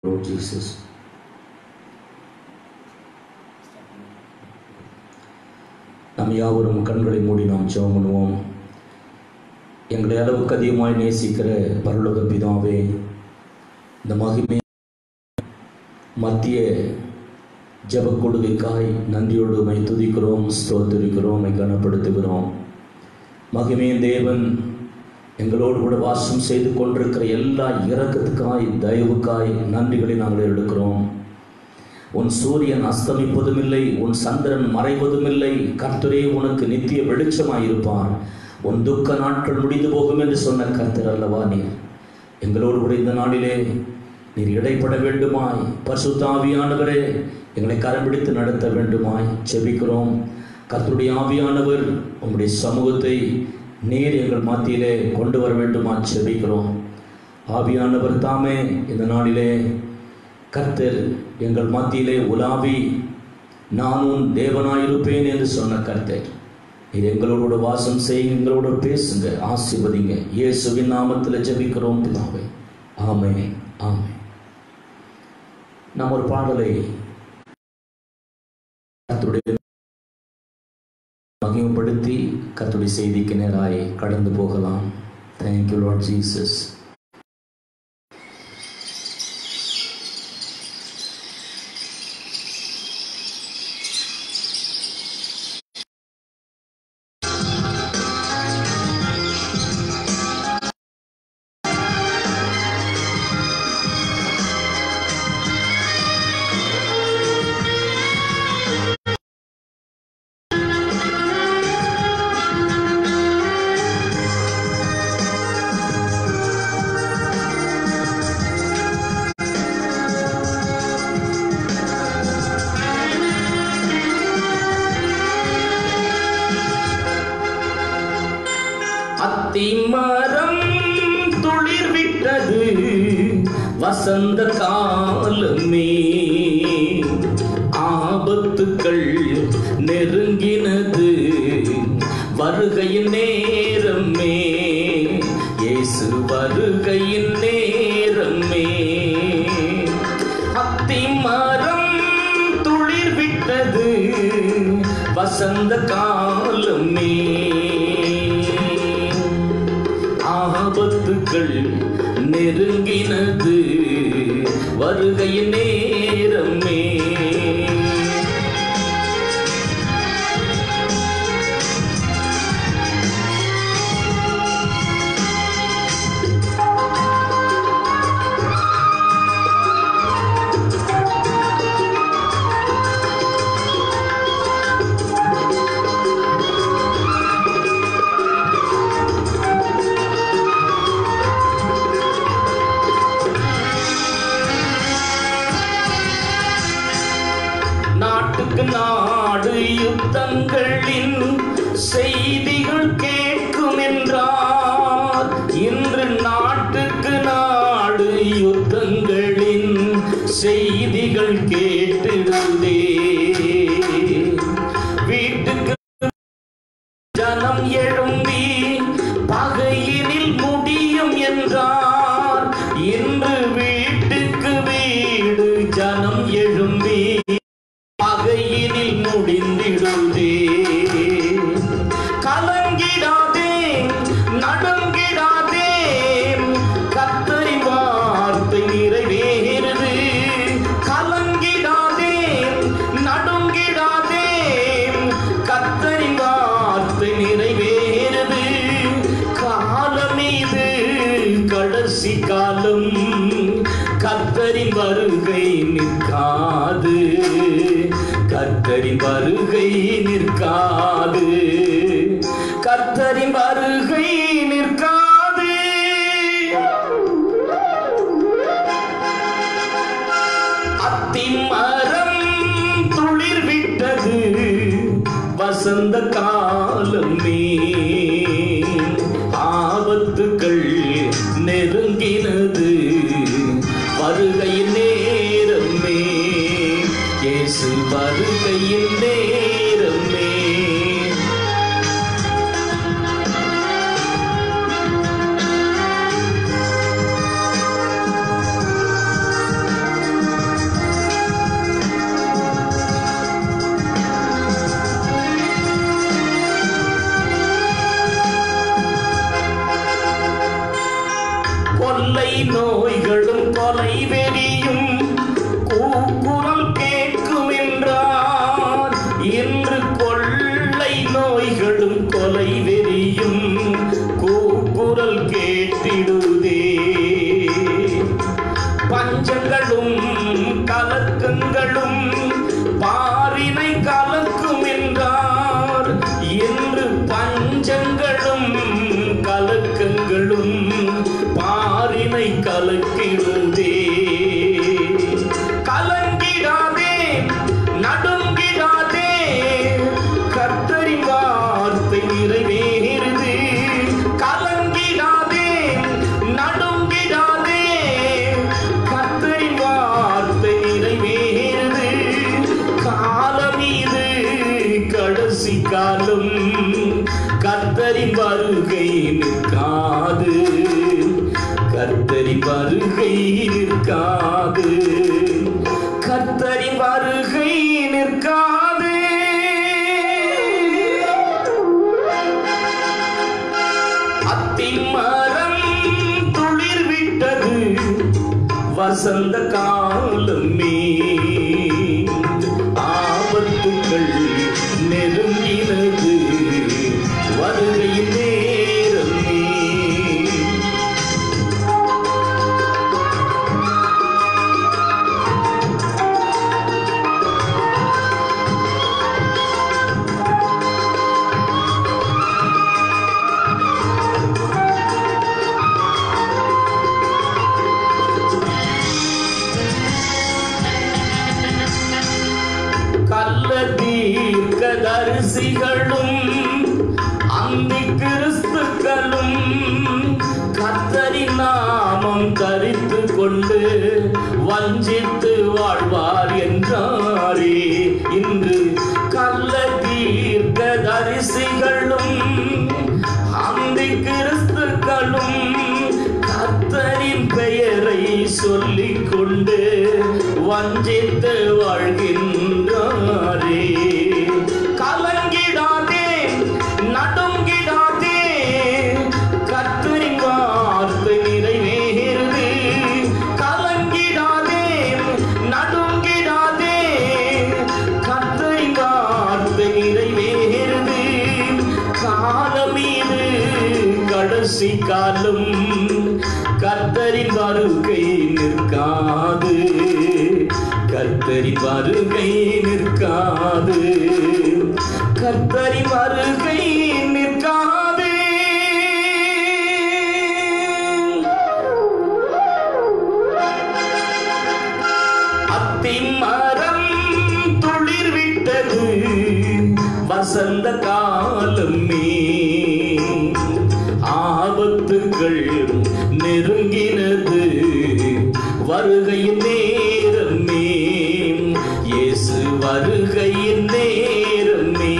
Lord Jesus. நாம் யாவரும் கண்களை மூடி நாம் ஜெபம் பண்ணுவோம் எங்களை அளவுக்கு அதிகமாய் நேசிக்கிற பரலோக பிதாவே இந்த மகிமை மத்திய ஜெப கொடுகைக்காய் நன்றியோடு உமை துதிக்கிறோம் ஸ்தோத்திரிக்கிறோம் உமை கனப்படுத்துகிறோம் மகிமையின் தேவன் எங்களோடு கூட வாசம் செய்து கொண்டிருக்கிற எல்லா இரக்கத்துக்காய் தயவுக்காய் நன்றிகளை நாங்கள் எடுக்கிறோம் உன் சூரியன் அஸ்தமிப்பதும் இல்லை உன் சந்திரன் மறைவதும் இல்லை கர்த்தரே உனக்கு நித்திய வெளிச்சமாயிருப்பார் உன் துக்க நாட்கள் முடிந்து போகும் என்று சொன்ன கர்த்தர் அல்லவா நீர் எங்களோடு கூட இந்த நாளிலே நீர் இடைப்பட வேண்டுமாய் பசுத்தாவியானவரே எங்களை கரம் பிடித்து நடத்த வேண்டுமாய் செபிக்கிறோம் கர்த்தருடைய ஆவியானவர் உம்முடைய சமூகத்தை நீர் எங்கள் மத்தியிலே கொண்டு வர வேண்டுமா செபிக்கிறோம் ஆவியானவர் தாமே இந்த நாளிலே கர்த்தர் எங்கள் மத்தியிலே உலாவி நானும் தேவனாயிருப்பேன் என்று சொன்ன கர்த்தர் இது எங்களோட வாசம் செய்யுங்க எங்களோட பேசுங்க ஆசீர்வதிங்க இயேசுவின் நாமத்தில் ஜெபிக்கிறோம் பிதாவே ஆமே ஆமே நாம் ஒரு பாடலை கர்த்தருடைய மகிமைப்படுத்தி கர்த்தருடைய செய்திக்கு நேராய் கடந்து போகலாம் தேங்க்யூ லார்ட் ஜீசஸ் அத்திமரம் துளிர் விட்டது வசந்த காலமே ஆபத்துக்கள் நெருங்கினது வருகையின் நேரமே இயேசு வருகையின் நேரமே அத்திமரம் துளிர் விட்டது வசந்த காலமே ஆபத்துக்கள் நெருங்கினது வருகையின் நேரமே நாட்டுக்கு நாடு யுத்தங்களின் செய்திகள் கேட்கும் என்றார் இன்று நாட்டுக்கு நாடு யுத்தங்களின் செய்திகள் கேட்டிடுதே வீட்டுக்கு ஜனம் எழும்பி பகையினில் முடியும் என்றார் இன்று வீட்டுக்கு வீடு ஜனம் எழும்பி பகையினில் முடிந்திடுதே கலங்கிடாதே நடுங்கிடாதே கத்தரி வார்த்தை நிறைவேறுது கலங்கிடாதே நடுங்கிடாதே கத்தரி வார்த்தை நிறைவேறுது காலம் இது கடைசி காலம் கத்தரின் வருகை நிற்காது கர்த்தரின் வருகை நிற்காது கர்த்தரின் வருகை நிற்காது அத்திமரம் துளிர் விட்டது வசந்த காலமே ஆபத்துக்கள் நெருங்கினது வருகையின் நேரமே இயேசு வருகையின் நேரமே பஞ்சங்களும் கலக்கங்களும் பாரினை கலக்கும் என்றார் என்று பஞ்சங்களும் கலக்கங்களும் பாரினை கலக்கிடுதே கலங்கிடாதே நடுங்கிடாதே கர்த்தரின் வார்த்தை நிறைவேறுது கலங்கிடாதே நடுங்கிடாதே கர்த்தரின் வார்த்தை நிறைவேறுது காலம் இது கடைசி காலம் கர்த்தரின் வருகை நிற்காது கர்த்தரின் வருகை நிற்காது கர்த்தரின் வருகை நிற்காது அத்திமரம் துளிர் விட்டது வசந்த காலமே ஆபத்துக்கள் நெருங்கினது வருகையின் நேரமே கள்ள தீர்க்கதரிசிகளும் அந்தி கிறிஸ்துக்களும் கத்தரின் நாமம் தரித்து கொண்டு வஞ்சித்து வாழ்வார் என்றாரே இன்று கள்ள தீர்க்கதரிசிகளும் அந்தி கிறிஸ்துக்களும் கத்தரின் பெயரை சொல்லிக் கொண்டு வஞ்சித்து வாழ்கின்றாரே கலங்கிடாதே நடுங்கிடாதே கத்தரின் வார்த்தை நிறைவேறுது கலங்கிடாதே நடுங்கிடாதே கத்தரின் வார்த்தை நிறைவேறுது காலம் இது கடைசி காலம் கர்த்தரின் வருகை நிற்காது கர்த்தரின் வருகை நிற்காது கர்த்தரின் வருகை நிற்காது அத்திமரம் துளிர் விட்டது வசந்த காலமே ஆபத்துகள் நெருங்கினது வருகையின் நேரமே இயேசு வருகையின் நேரமே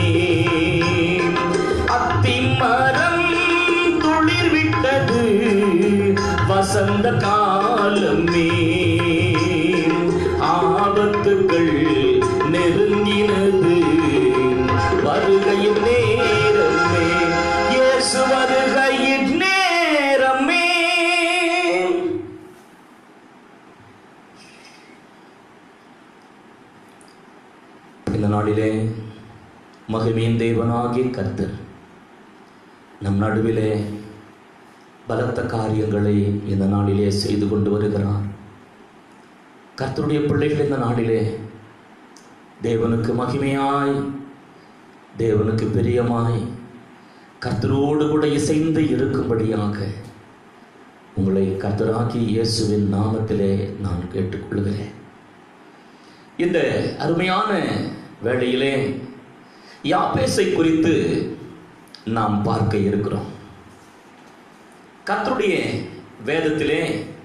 அத்திமரம் துளிர் விட்டது வசந்த காலமே ஆபத்துகள் நெருங்கினது வருகையின் நேரமே இயேசு வருகையின் நேரமே இந்த நாளிலே மகிமையின் தேவனாகிய கர்த்தர் நம் நடுவிலே பலத்த காரியங்களை இந்த நாளிலே செய்து கொண்டு வருகிறார் கர்த்தருடைய பிள்ளைகள் இந்த நாளிலே தேவனுக்கு மகிமையாய் தேவனுக்கு பிரியமாய் கர்த்தரோடு கூட இசைந்து இருக்கும்படியாக உங்களை கர்த்தராகி இயேசுவின் நாமத்திலே நான் கேட்டுக்கொள்கிறேன் இந்த அருமையான வேளையிலே யாபேசை குறித்து நாம் பார்க்க இருக்கிறோம் கர்த்தருடைய வேதத்திலே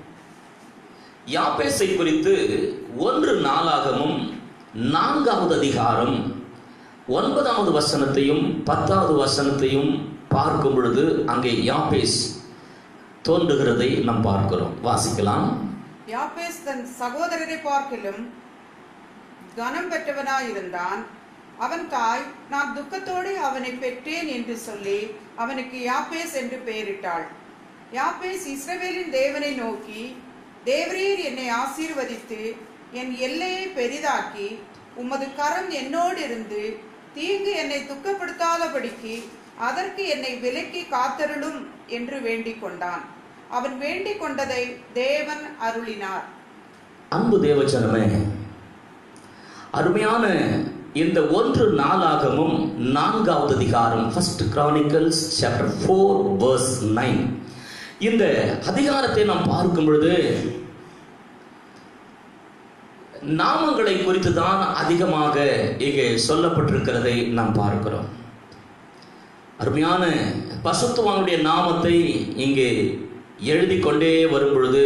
யாபேசை குறித்து ஒன்று நாளாகமும் நான்காவது அதிகாரம் ஒன்பதாவது வசனத்தையும் பத்தாவது வசனத்தையும் பார்க்கும் பொழுது அங்கே யாபேஸ் தோன்றுகிறதை நாம் பார்க்கிறோம் வாசிக்கலாம் யாப்பேஸ் தன் சகோதரரை பார்க்கிலும் கனம் பெற்றவனாயிருந்தான் அவன் தாய் நான் துக்கத்தோடு அவனை பெற்றேன் என்று சொல்லி அவனுக்கு யாப்பேஸ் என்று பெயரிட்டாள் யாப்பேஸ் இஸ்ரவேலின் தேவனை நோக்கி தேவரீர் என்னை ஆசீர்வதித்து என் எல்லையை பெரிதாக்கி உமது கரம் என்னோடு இருந்து தீங்கு என்னை துக்கப்படுத்தாதபடிக்கு அதற்கு என்னை விலக்கி காத்தருளும் என்று வேண்டிக் கொண்டான் அவன் வேண்டிக் கொண்டதை தேவன் அருளினார் அன்பு தேவச்சனமே அருமையான இந்த ஒன்று நாளாகமும் நான்காவது அதிகாரம் first Chronicles chapter four verse nine இந்த அதிகாரத்தை நாம் பார்க்கும் பொழுது நாமங்களை குறித்து தான் அதிகமாக இங்கே சொல்லப்பட்டிருக்கிறதை நாம் பார்க்கிறோம் அருமையான பசுத்துவானுடைய நாமத்தை இங்கே எழுதி கொண்டே வரும் பொழுது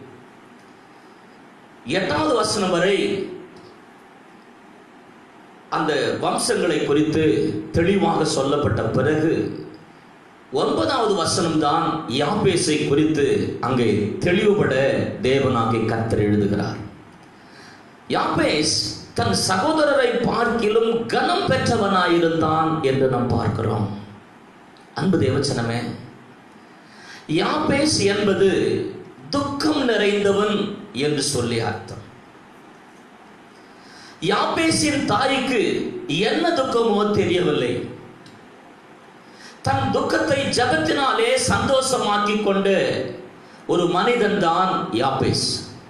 எட்டாவது வசனம் வரை அந்த வம்சங்களை குறித்து தெளிவாக சொல்லப்பட்ட பிறகு ஒன்பதாவது வசனம் தான் யாபேசை குறித்து அங்கே தெளிவுபட தேவனாகி கர்த்தர் எழுதுகிறார் யாபேஸ் தன் சகோதரரை பார்க்கிலும் கனம் பெற்றவனாயிருந்தான் என்று நாம் பார்க்கிறோம் அன்பு தேவச்சனமே யாபேஸ் என்பது துக்கம் நிறைந்தவன் என்று சொல்லி அர்த்தம் யாபேசின் தாய்க்கு என்ன துக்கமோ தெரியவில்லை தன் துக்கத்தை ஜகத்தினாலே சந்தோஷமாக்கிக் கொண்ட ஒரு மனிதன் தான் யாபேஸ்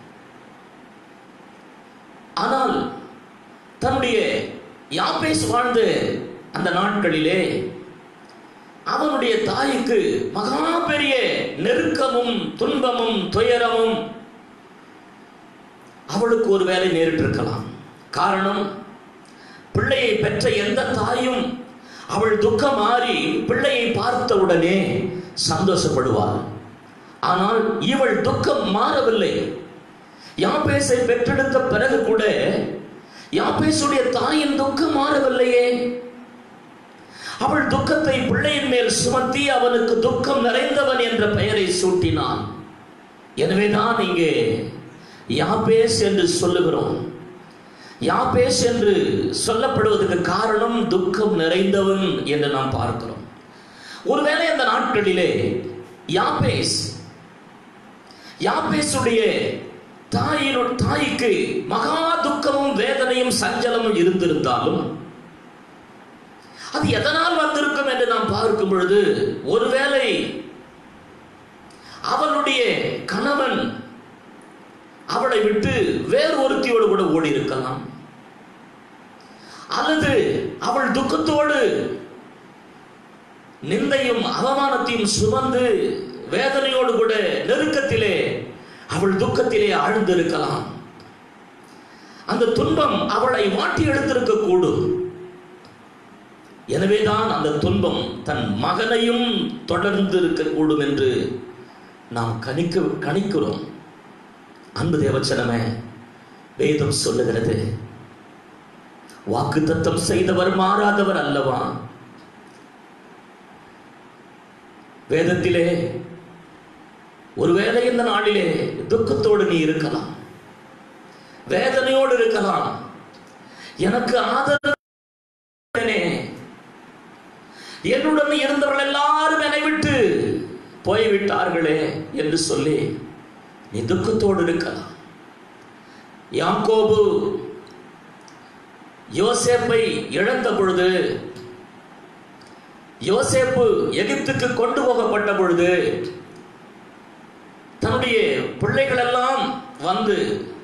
ஆனால் தன்னுடைய யாபேஸ் வாழ்ந்த அந்த நாட்களிலே அவனுடைய தாய்க்கு மகா பெரிய நெருக்கமும் துன்பமும் துயரமும் அவளுக்கு ஒரு வேலை நேரிட்டிருக்கலாம் காரணம் பிள்ளையை பெற்ற எந்த தாயும் அவள் துக்கம் மாறி பிள்ளையை பார்த்தவுடனே சந்தோஷப்படுவாள் ஆனால் இவள் துக்கம் மாறவில்லை யாபேசை பெற்றெடுத்த பிறகு கூட யாபேசுடைய தாயின் துக்கம் மாறவில்லையே அவள் துக்கத்தை பிள்ளையின் மேல் சுமத்தி அவனுக்கு துக்கம் நிறைந்தவன் என்ற பெயரை சூட்டினான் எனவேதான் இங்கே யாபேஸ் என்று சொல்லுகிறோம் யாபேஸ் என்று சொல்லப்படுவதற்கு காரணம் துக்கம் நிறைந்தவன் என்று நாம் பார்க்கிறோம் ஒருவேளை அந்த நாட்களிலே யாபேஸ் யாபேசுடைய தாயினு தாய்க்கு மகா துக்கமும் வேதனையும் சஞ்சலமும் இருந்திருந்தாலும் அது எதனால் வந்திருக்கும் என்று நாம் பார்க்கும் பொழுது ஒருவேளை அவளுடைய கணவன் அவளை விட்டு வேறு ஒருத்தியோடு கூட ஓடி இருக்கலாம் அல்லது அவள் துக்கத்தோடு நிந்தையும் அவமானத்தையும் சுமந்து வேதனையோடு கூட நெருக்கத்திலே அவள் துக்கத்திலே ஆழ்ந்திருக்கலாம் அந்த துன்பம் அவளை மாட்டி எடுத்திருக்க கூடும் எனவேதான் அந்த துன்பம் தன் மகனையும் தொடர்ந்து இருக்கக்கூடும் என்று நாம் கணிக்க கணிக்கிறோம் அன்பு தேவச்சனமே வேதம் சொல்லுகிறது வாக்கு தத்தம் செய்தவர் மாறாதவர் அல்லவா வேதத்திலே ஒருவேளை இந்த நாளிலே துக்கத்தோடு நீ இருக்கலாம் வேதனையோடு இருக்கலாம் எனக்கு ஆதரவு என்னுடன் இருந்தவர்கள் எல்லாரும் என்னை விட்டு போய்விட்டார்களே என்று சொல்லி நீ துக்கத்தோடு இருக்கலாம் யாக்கோபு யோசேப்பை இழந்த பொழுது யோசேப்பு எகிப்துக்கு கொண்டு போகப்பட்ட பொழுது தன்னுடைய பிள்ளைகள் எல்லாம் வந்து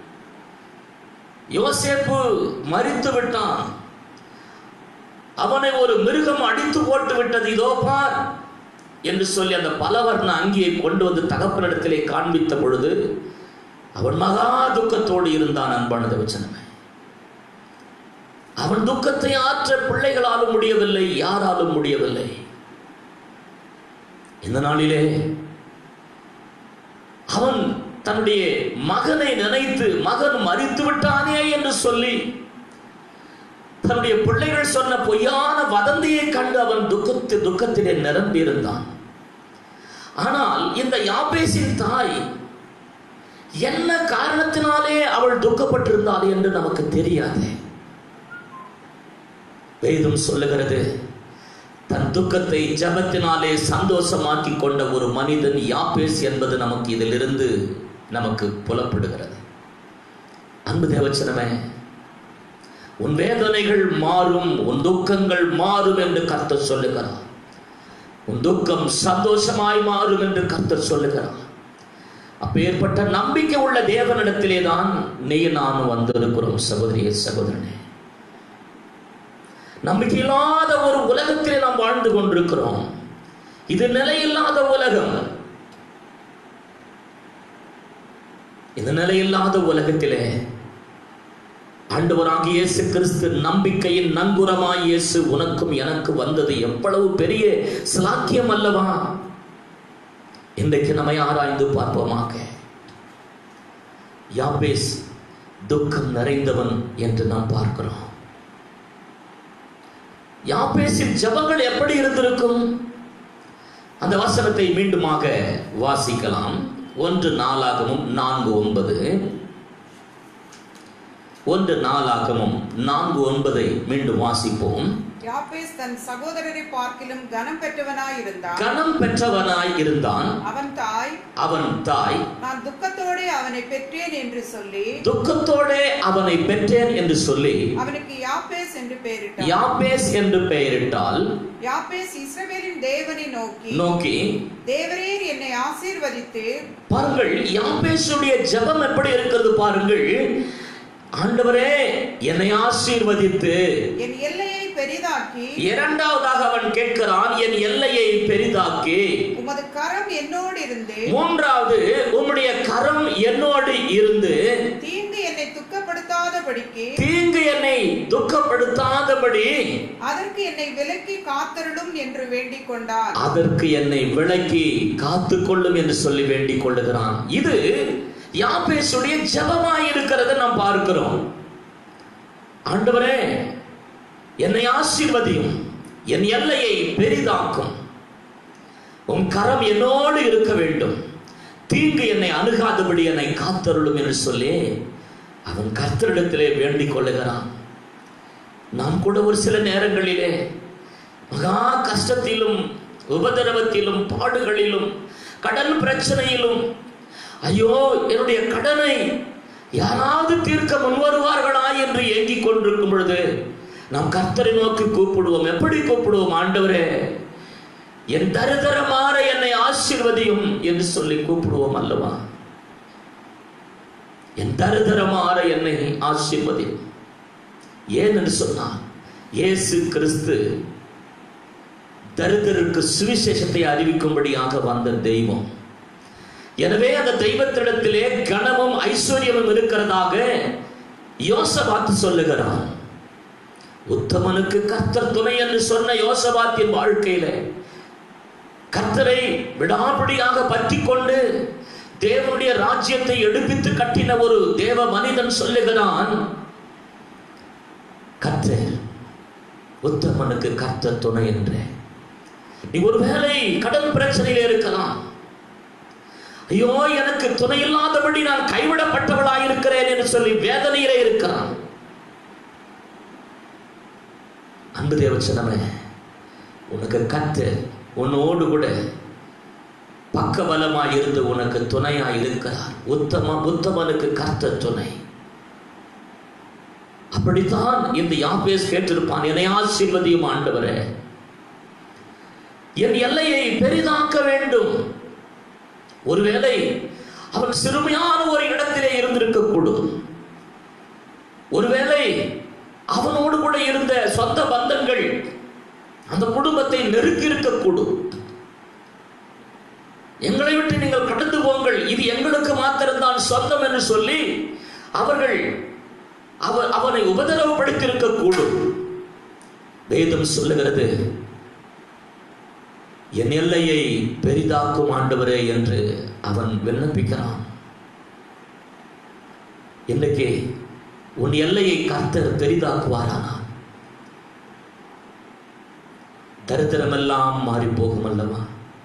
யோசேப்பு மறித்து விட்டான் அவனை ஒரு மிருகம் அடித்து போட்டு விட்டது இதோ பார் என்று சொல்லி அந்த பலவர்ண அங்கியை கொண்டு வந்து தகப்பனிடத்திலே காண்பித்த பொழுது அவன் மகா துக்கத்தோடு இருந்தான் அன்பானது வச்சனமே அவன் துக்கத்தை ஆற்ற பிள்ளைகளாலும் முடியவில்லை யாராலும் முடியவில்லை இந்த நாளிலே அவன் தன்னுடைய மகனை நினைத்து மகன் மறித்து விட்டானே என்று சொல்லி தன்னுடைய பிள்ளைகள் சொன்ன பொய்யான வதந்தியை கண்டு அவன் துக்கத்து துக்கத்திலே நிரம்பி இருந்தான் ஆனால் இந்த யாபேசின் தாய் என்ன காரணத்தினாலே அவள் துக்கப்பட்டிருந்தாள் என்று நமக்கு தெரியாது வேதம் சொல்லுகிறது தன் துக்கத்தை ஜபத்தினாலே சந்தோஷமாக்கி கொண்ட ஒரு மனிதன் யாபேஸ் என்பது நமக்கு இதிலிருந்து நமக்கு புலப்படுகிறது அன்பு தேவச்சனமே உன் வேதனைகள் மாறும் உன் துக்கங்கள் மாறும் என்று கர்த்தர் சொல்லுகிறார் உன் துக்கம் சந்தோஷமாய் மாறும் என்று கர்த்தர் சொல்லுகிறார் அப்பேற்பட்ட நம்பிக்கை உள்ள தேவனிடத்திலே தான் நீ நானும் வந்திருக்கிறோம் சகோதரியே சகோதரனே நம்பிக்கையில்லாத ஒரு உலகத்திலே நாம் வாழ்ந்து கொண்டிருக்கிறோம் இது நிலையில்லாத உலகம் இந்த நிலையில்லாத உலகத்திலே ஆண்டவராகிய இயேசு கிறிஸ்து நம்பிக்கையின் நங்குரமாய் இயேசு உனக்கும் எனக்கு வந்தது எவ்வளவு பெரிய சிலாக்கியம் அல்லவா இன்றைக்கு நம்மை ஆராய்ந்து பார்ப்போமாக யாபேஸ் துக்கம் நிறைந்தவன் என்று நாம் பார்க்கிறோம் யாபேசின் ஜபங்கள் எப்படி இருந்திருக்கும் அந்த வசனத்தை மீண்டுமாக வாசிக்கலாம் ஒன்று நாளாகவும் நான்கு ஒன்பது ஒன்று நாளாகவும் நான்கு ஒன்பதை மீண்டும் வாசிப்போம் யாப்பேஸ் தன் சகோதரரை பார்க்கிலும் கனம் பெற்றவனாயிருந்தான் கணம் பெற்றவனாய் இருந்தான் அவன் தாய் அவன் தாய் நான் துக்கத்தோடே அவனை பெற்றேன் என்று சொல்லி துக்கத்தோடே அவனை பெற்றேன் என்று சொல்லி அவனுக்கு யாப்பேஸ் என்று பெயரிட்டான் யாபேஸ் என்று பெயரிட்டால் யாப்பேஸ் இஸ்ரவேலின் தேவனை நோக்கி நோக்கி தேவரீர் என்னை ஆசீர்வதித்து பாருங்கள் யாபேசுடைய ஜெபம் எப்படி இருக்கிறது பாருங்கள் ஆண்டவரே என்னை ஆசீர்வதித்து என் எல்லையை பெரிதாக்கி இரண்டாவதாக அவன் கேட்கிறான் என் எல்லையை பெரிதாக்கி உமது கரம் என்னோடு இருந்து மூன்றாவது உம்முடைய கரம் என்னோடு இருந்து தீங்கு என்னை துக்கப்படுத்தாதபடிக்கு தீங்கு என்னை துக்கப்படுத்தாதபடி அதற்கு என்னை விலக்கி காத்தருளும் என்று வேண்டிக் கொண்டான் அதற்கு என்னை விளக்கி காத்து கொள்ளும் என்று சொல்லி வேண்டிக் கொள்ளுகிறான் இது யாபேசுடைய ஜெபமாய் இருக்கிறதை நாம் பார்க்கிறோம் ஆண்டவரே என்னை ஆசீர்வதியும் என் எல்லையை பெரிதாக்கும் உன் கரம் என்னோடு இருக்க வேண்டும் தீங்கு என்னை அணுகாதபடி என்னை காத்தருளும் என்று சொல்லி அவன் கர்த்தரிடத்திலே வேண்டிக் கொள்ளுகிறான் நாம் கூட ஒரு சில நேரங்களிலே மகா கஷ்டத்திலும் உபதிரவத்திலும் பாடுகளிலும் கடன் பிரச்சனையிலும் ஐயோ என்னுடைய கடனை யாராவது தீர்க்க முன்வருவார்களா என்று ஏங்கிக் கொண்டிருக்கும் பொழுது நாம் கர்த்தரை நோக்கி கூப்பிடுவோம் எப்படி கூப்பிடுவோம் ஆண்டவரே என் தரிதரமாற என்னை ஆசீர்வதியும் என்று சொல்லி கூப்பிடுவோம் அல்லவா என் தரிதரமாற என்னை ஆசீர்வதியும் ஏன் என்று சொன்னார் இயேசு கிறிஸ்து தரிதருக்கு சுவிசேஷத்தை அறிவிக்கும்படியாக வந்த தெய்வம் எனவே அந்த தெய்வத்திடத்திலே கனமும் ஐஸ்வர்யமும் இருக்கிறதாக யோசபாத்து சொல்லுகிறான் உத்தமனுக்கு கர்த்தர் துணை என்று சொன்ன யோசபாத்தின் வாழ்க்கையில கர்த்தரை விடாபிடியாக பற்றி கொண்டு தேவனுடைய ராஜ்யத்தை எடுப்பித்து கட்டின ஒரு தேவ மனிதன் சொல்லுகிறான் கர்த்தர் உத்தமனுக்கு கர்த்தர் துணை என்று நீ ஒருவேளை கடன் பிரச்சனையில இருக்கலாம் ஐயோ எனக்கு துணை இல்லாதபடி நான் கைவிடப்பட்டவளாயிருக்கிறேன் என்று சொல்லி வேதனையிலே இருக்கிறான் அன்பு தேவச்சனமே உனக்கு கத்து உன்னோடு கூட பக்கபலமாய் இருந்து உனக்கு துணையாய் இருக்கிறார் உத்தம உத்தமனுக்கு கர்த்த துணை அப்படித்தான் இந்த யாபேஸ் கேட்டிருப்பான் என்னை ஆசீர்வதியும் ஆண்டவரே என் எல்லையை பெரிதாக்க வேண்டும் ஒருவேளை அவன் சிறுமையான ஒரு இடத்திலே இருந்திருக்கக்கூடும் ஒருவேளை அவனோடு கூட இருந்த சொந்த பந்தங்கள் அந்த குடும்பத்தை நெருக்கி இருக்கக்கூடும் எங்களை விட்டு நீங்கள் கடந்து போங்கள் இது எங்களுக்கு மாத்திரம்தான் சொந்தம் என்று சொல்லி அவர்கள் அவர் அவனை உபதிரவப்படுத்தியிருக்க கூடும் வேதம் சொல்லுகிறது என் எல்லையை பெரிதாக்கும் ஆண்டவரே என்று அவன் விண்ணப்பிக்கிறான் இன்னைக்கு உன் எல்லையை கர்த்தர் பெரிதாக்குவாரானா தரித்திரமெல்லாம் மாறி போகும் அல்லவா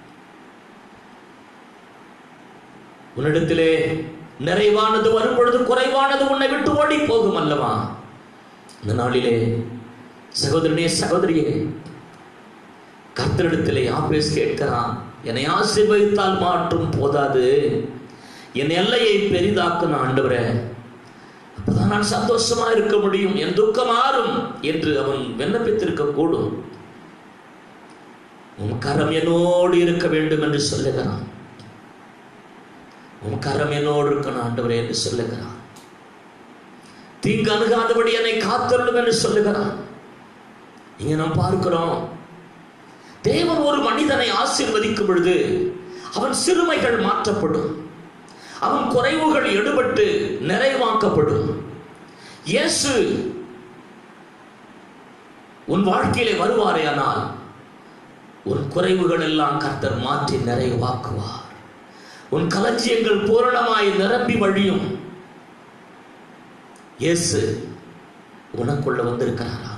உன்னிடத்திலே நிறைவானது வரும் பொழுது குறைவானது உன்னை விட்டு ஓடி போகும் அல்லவா இந்த நாளிலே சகோதரனே சகோதரியே கர்த்தரிடத்திலே ஆபேஸ் கேட்கிறான் என்னை ஆசீர்வதித்தால் மாற்றும் போதாது என் எல்லையை பெரிதாக்கும் ஆண்டவரே அப்பதான் நான் சந்தோஷமா இருக்க முடியும் என் துக்கம் மாறும் என்று அவன் விண்ணப்பித்திருக்க கூடும் உன் கரம் என்னோடு இருக்க வேண்டும் என்று சொல்லுகிறான் உன் கரம் என்னோடு இருக்கணும் ஆண்டவரே என்று சொல்லுகிறான் தீங்கு அணுகாதபடி என்னை காத்தருளும் என்று சொல்லுகிறான் இங்க நாம் பார்க்கிறோம் தேவன் ஒரு மனிதனை ஆசீர்வதிக்கும் பொழுது அவன் சிறுமைகள் மாற்றப்படும் அவன் குறைவுகள் எடுபட்டு நிறைவாக்கப்படும் இயேசு உன் வாழ்க்கையிலே வருவாரேயானால் உன் குறைவுகள் எல்லாம் கர்த்தர் மாற்றி நிறைவாக்குவார் உன் களஞ்சியங்கள் பூரணமாய் நிரம்பி வழியும் இயேசு உனக்குள்ள வந்திருக்கிறாரா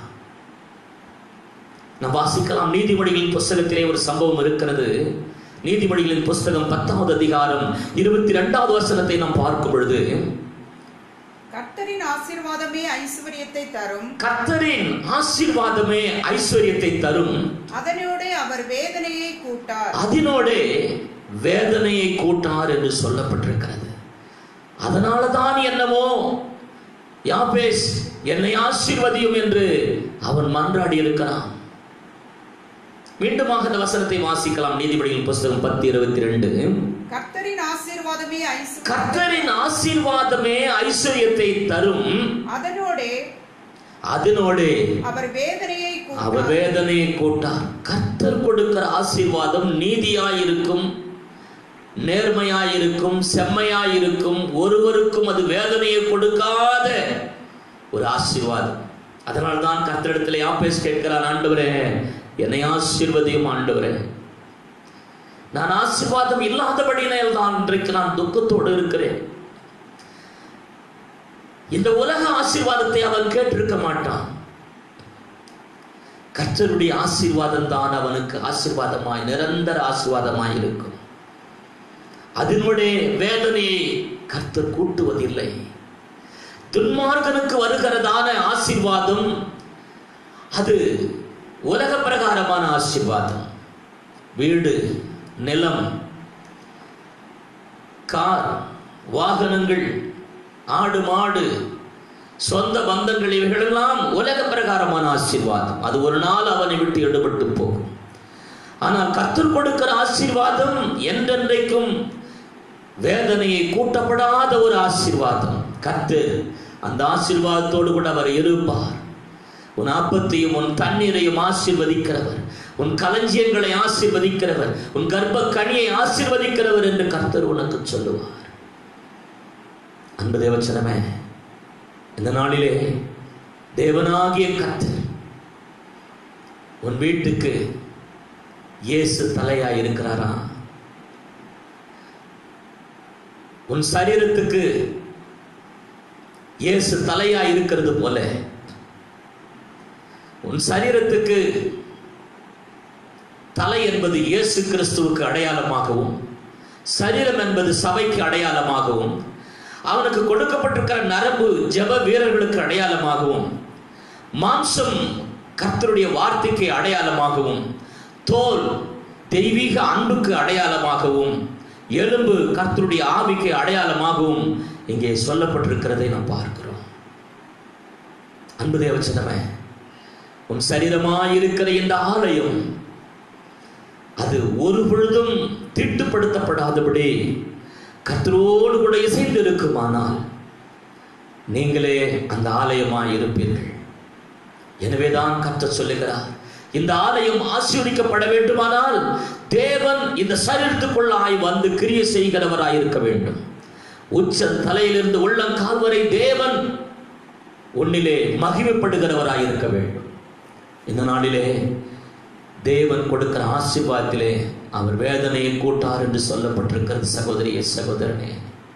நாம் வாசிக்கலாம் நீதிமொழிகளின் புஸ்தகத்திலே ஒரு சம்பவம் இருக்கிறது நீதிமொழிகளின் புஸ்தகம் பத்தாவது அதிகாரம் இருபத்தி ரெண்டாவது வசனத்தை நாம் பார்க்கும் பொழுது கர்த்தரின் ஆசீர்வாதமே ஐஸ்வர்யத்தை தரும் கர்த்தரின் ஆசீர்வாதமே ஐஸ்வர்யத்தை தரும் அதனோடு அவர் வேதனையை கூட்டார் அதனோடே வேதனையை கூட்டார் என்று சொல்லப்பட்டிருக்கிறது அதனால தான் என்னமோ யாபேஸ் என்னை ஆசீர்வதியும் என்று அவன் மன்றாடி இருக்கிறான் மீண்டுமாக அந்த வசனத்தை வாசிக்கலாம் நீதிபதியின் புஸ்தகம் பத்து இருபத்தி ரெண்டு கர்த்தரின் ஆசீர்வாதமே ஐஸ்வர்யம் கர்த்தரின் ஆசீர்வாதமே ஐஸ்வர்யத்தை தரும் அதனோடே அதனோடே அவர் வேதனையை அவர் கூட்டார் வேதனையை கூட்டார் கர்த்தர் கொடுக்கிற ஆசீர்வாதம் நீதியாயிருக்கும் நேர்மையாயிருக்கும் செம்மையாயிருக்கும் ஒருவருக்கும் அது வேதனையை கொடுக்காத ஒரு ஆசீர்வாதம் அதனால்தான் தான் கர்த்தரிடத்தில் யாப்பேஸ் கேட்கிறான் ஆண்டவரே என்னை ஆசீர்வதியும் ஆண்டவரே நான் ஆசீர்வாதம் இல்லாதபடியினால் தான் இன்றைக்கு நான் துக்கத்தோடு இருக்கிறேன் இந்த உலக ஆசீர்வாதத்தை அவன் கேட்டிருக்க மாட்டான் கர்த்தருடைய ஆசீர்வாதம் தான் அவனுக்கு ஆசீர்வாதமாய் நிரந்தர ஆசீர்வாதமாய் இருக்கும் அதனுடைய வேதனையை கர்த்தர் கூட்டுவதில்லை துன்மார்கனுக்கு வருகிறதான ஆசீர்வாதம் அது உலக பிரகாரமான ஆசீர்வாதம் வீடு நிலம் கார் வாகனங்கள் ஆடு மாடு சொந்த பந்தங்கள் இவைகளெல்லாம் உலக பிரகாரமான ஆசீர்வாதம் அது ஒரு நாள் அவனை விட்டு எடுபட்டு போகும் ஆனால் கர்த்தர் கொடுக்கிற ஆசீர்வாதம் என்றென்றைக்கும் வேதனையை கூட்டப்படாத ஒரு ஆசீர்வாதம் கர்த்தர் அந்த ஆசீர்வாதத்தோடு கூட அவர் இருப்பார் உன் ஆப்பத்தையும் உன் தண்ணீரையும் ஆசீர்வதிக்கிறவர் உன் களஞ்சியங்களை ஆசீர்வதிக்கிறவர் உன் கர்ப்ப கனியை ஆசீர்வதிக்கிறவர் என்று கர்த்தர் உனக்கு சொல்லுவார் அன்பு தேவச்சனமே இந்த நாளிலே தேவனாகிய கர்த்தர் உன் வீட்டுக்கு இயேசு தலையாய் இருக்கிறாரா உன் சரீரத்துக்கு இயேசு தலையாய் இருக்கிறது போல உன் சரீரத்துக்கு தலை என்பது இயேசு கிறிஸ்துவுக்கு அடையாளமாகவும் சரீரம் என்பது சபைக்கு அடையாளமாகவும் அவனுக்கு கொடுக்கப்பட்டிருக்கிற நரம்பு ஜெப வீரர்களுக்கு அடையாளமாகவும் மாம்சம் கர்த்தருடைய வார்த்தைக்கு அடையாளமாகவும் தோல் தெய்வீக அன்புக்கு அடையாளமாகவும் எலும்பு கர்த்தருடைய ஆவிக்கு அடையாளமாகவும் இங்கே சொல்லப்பட்டிருக்கிறதை நாம் பார்க்கிறோம் அன்பு தேவச்சனமே உன் சரீரமாயிருக்கிற இந்த ஆலயம் அது ஒரு பொழுதும் தீட்டுப்படுத்தப்படாதபடி கர்த்தரோடு கூட இசைந்து இருக்குமானால் நீங்களே அந்த ஆலயமாய் இருப்பீர்கள் எனவேதான் கர்த்தர் சொல்லுகிறார் இந்த ஆலயம் ஆசீர்வதிக்கப்பட வேண்டுமானால் தேவன் இந்த சரீரத்துக்குள்ளாய் வந்து கிரியை செய்கிறவராய் இருக்க வேண்டும் உச்ச தலையிலிருந்து உள்ளங்கால் வரை தேவன் உன்னிலே மகிமைப்படுகிறவராய் இருக்க வேண்டும் இந்த நாளிலே தேவன் கொடுக்கிற ஆசீர்வாதத்திலே அவர் வேதனையை கூட்டார் என்று சொல்லப்பட்டிருக்கிறது சகோதரியே சகோதரனே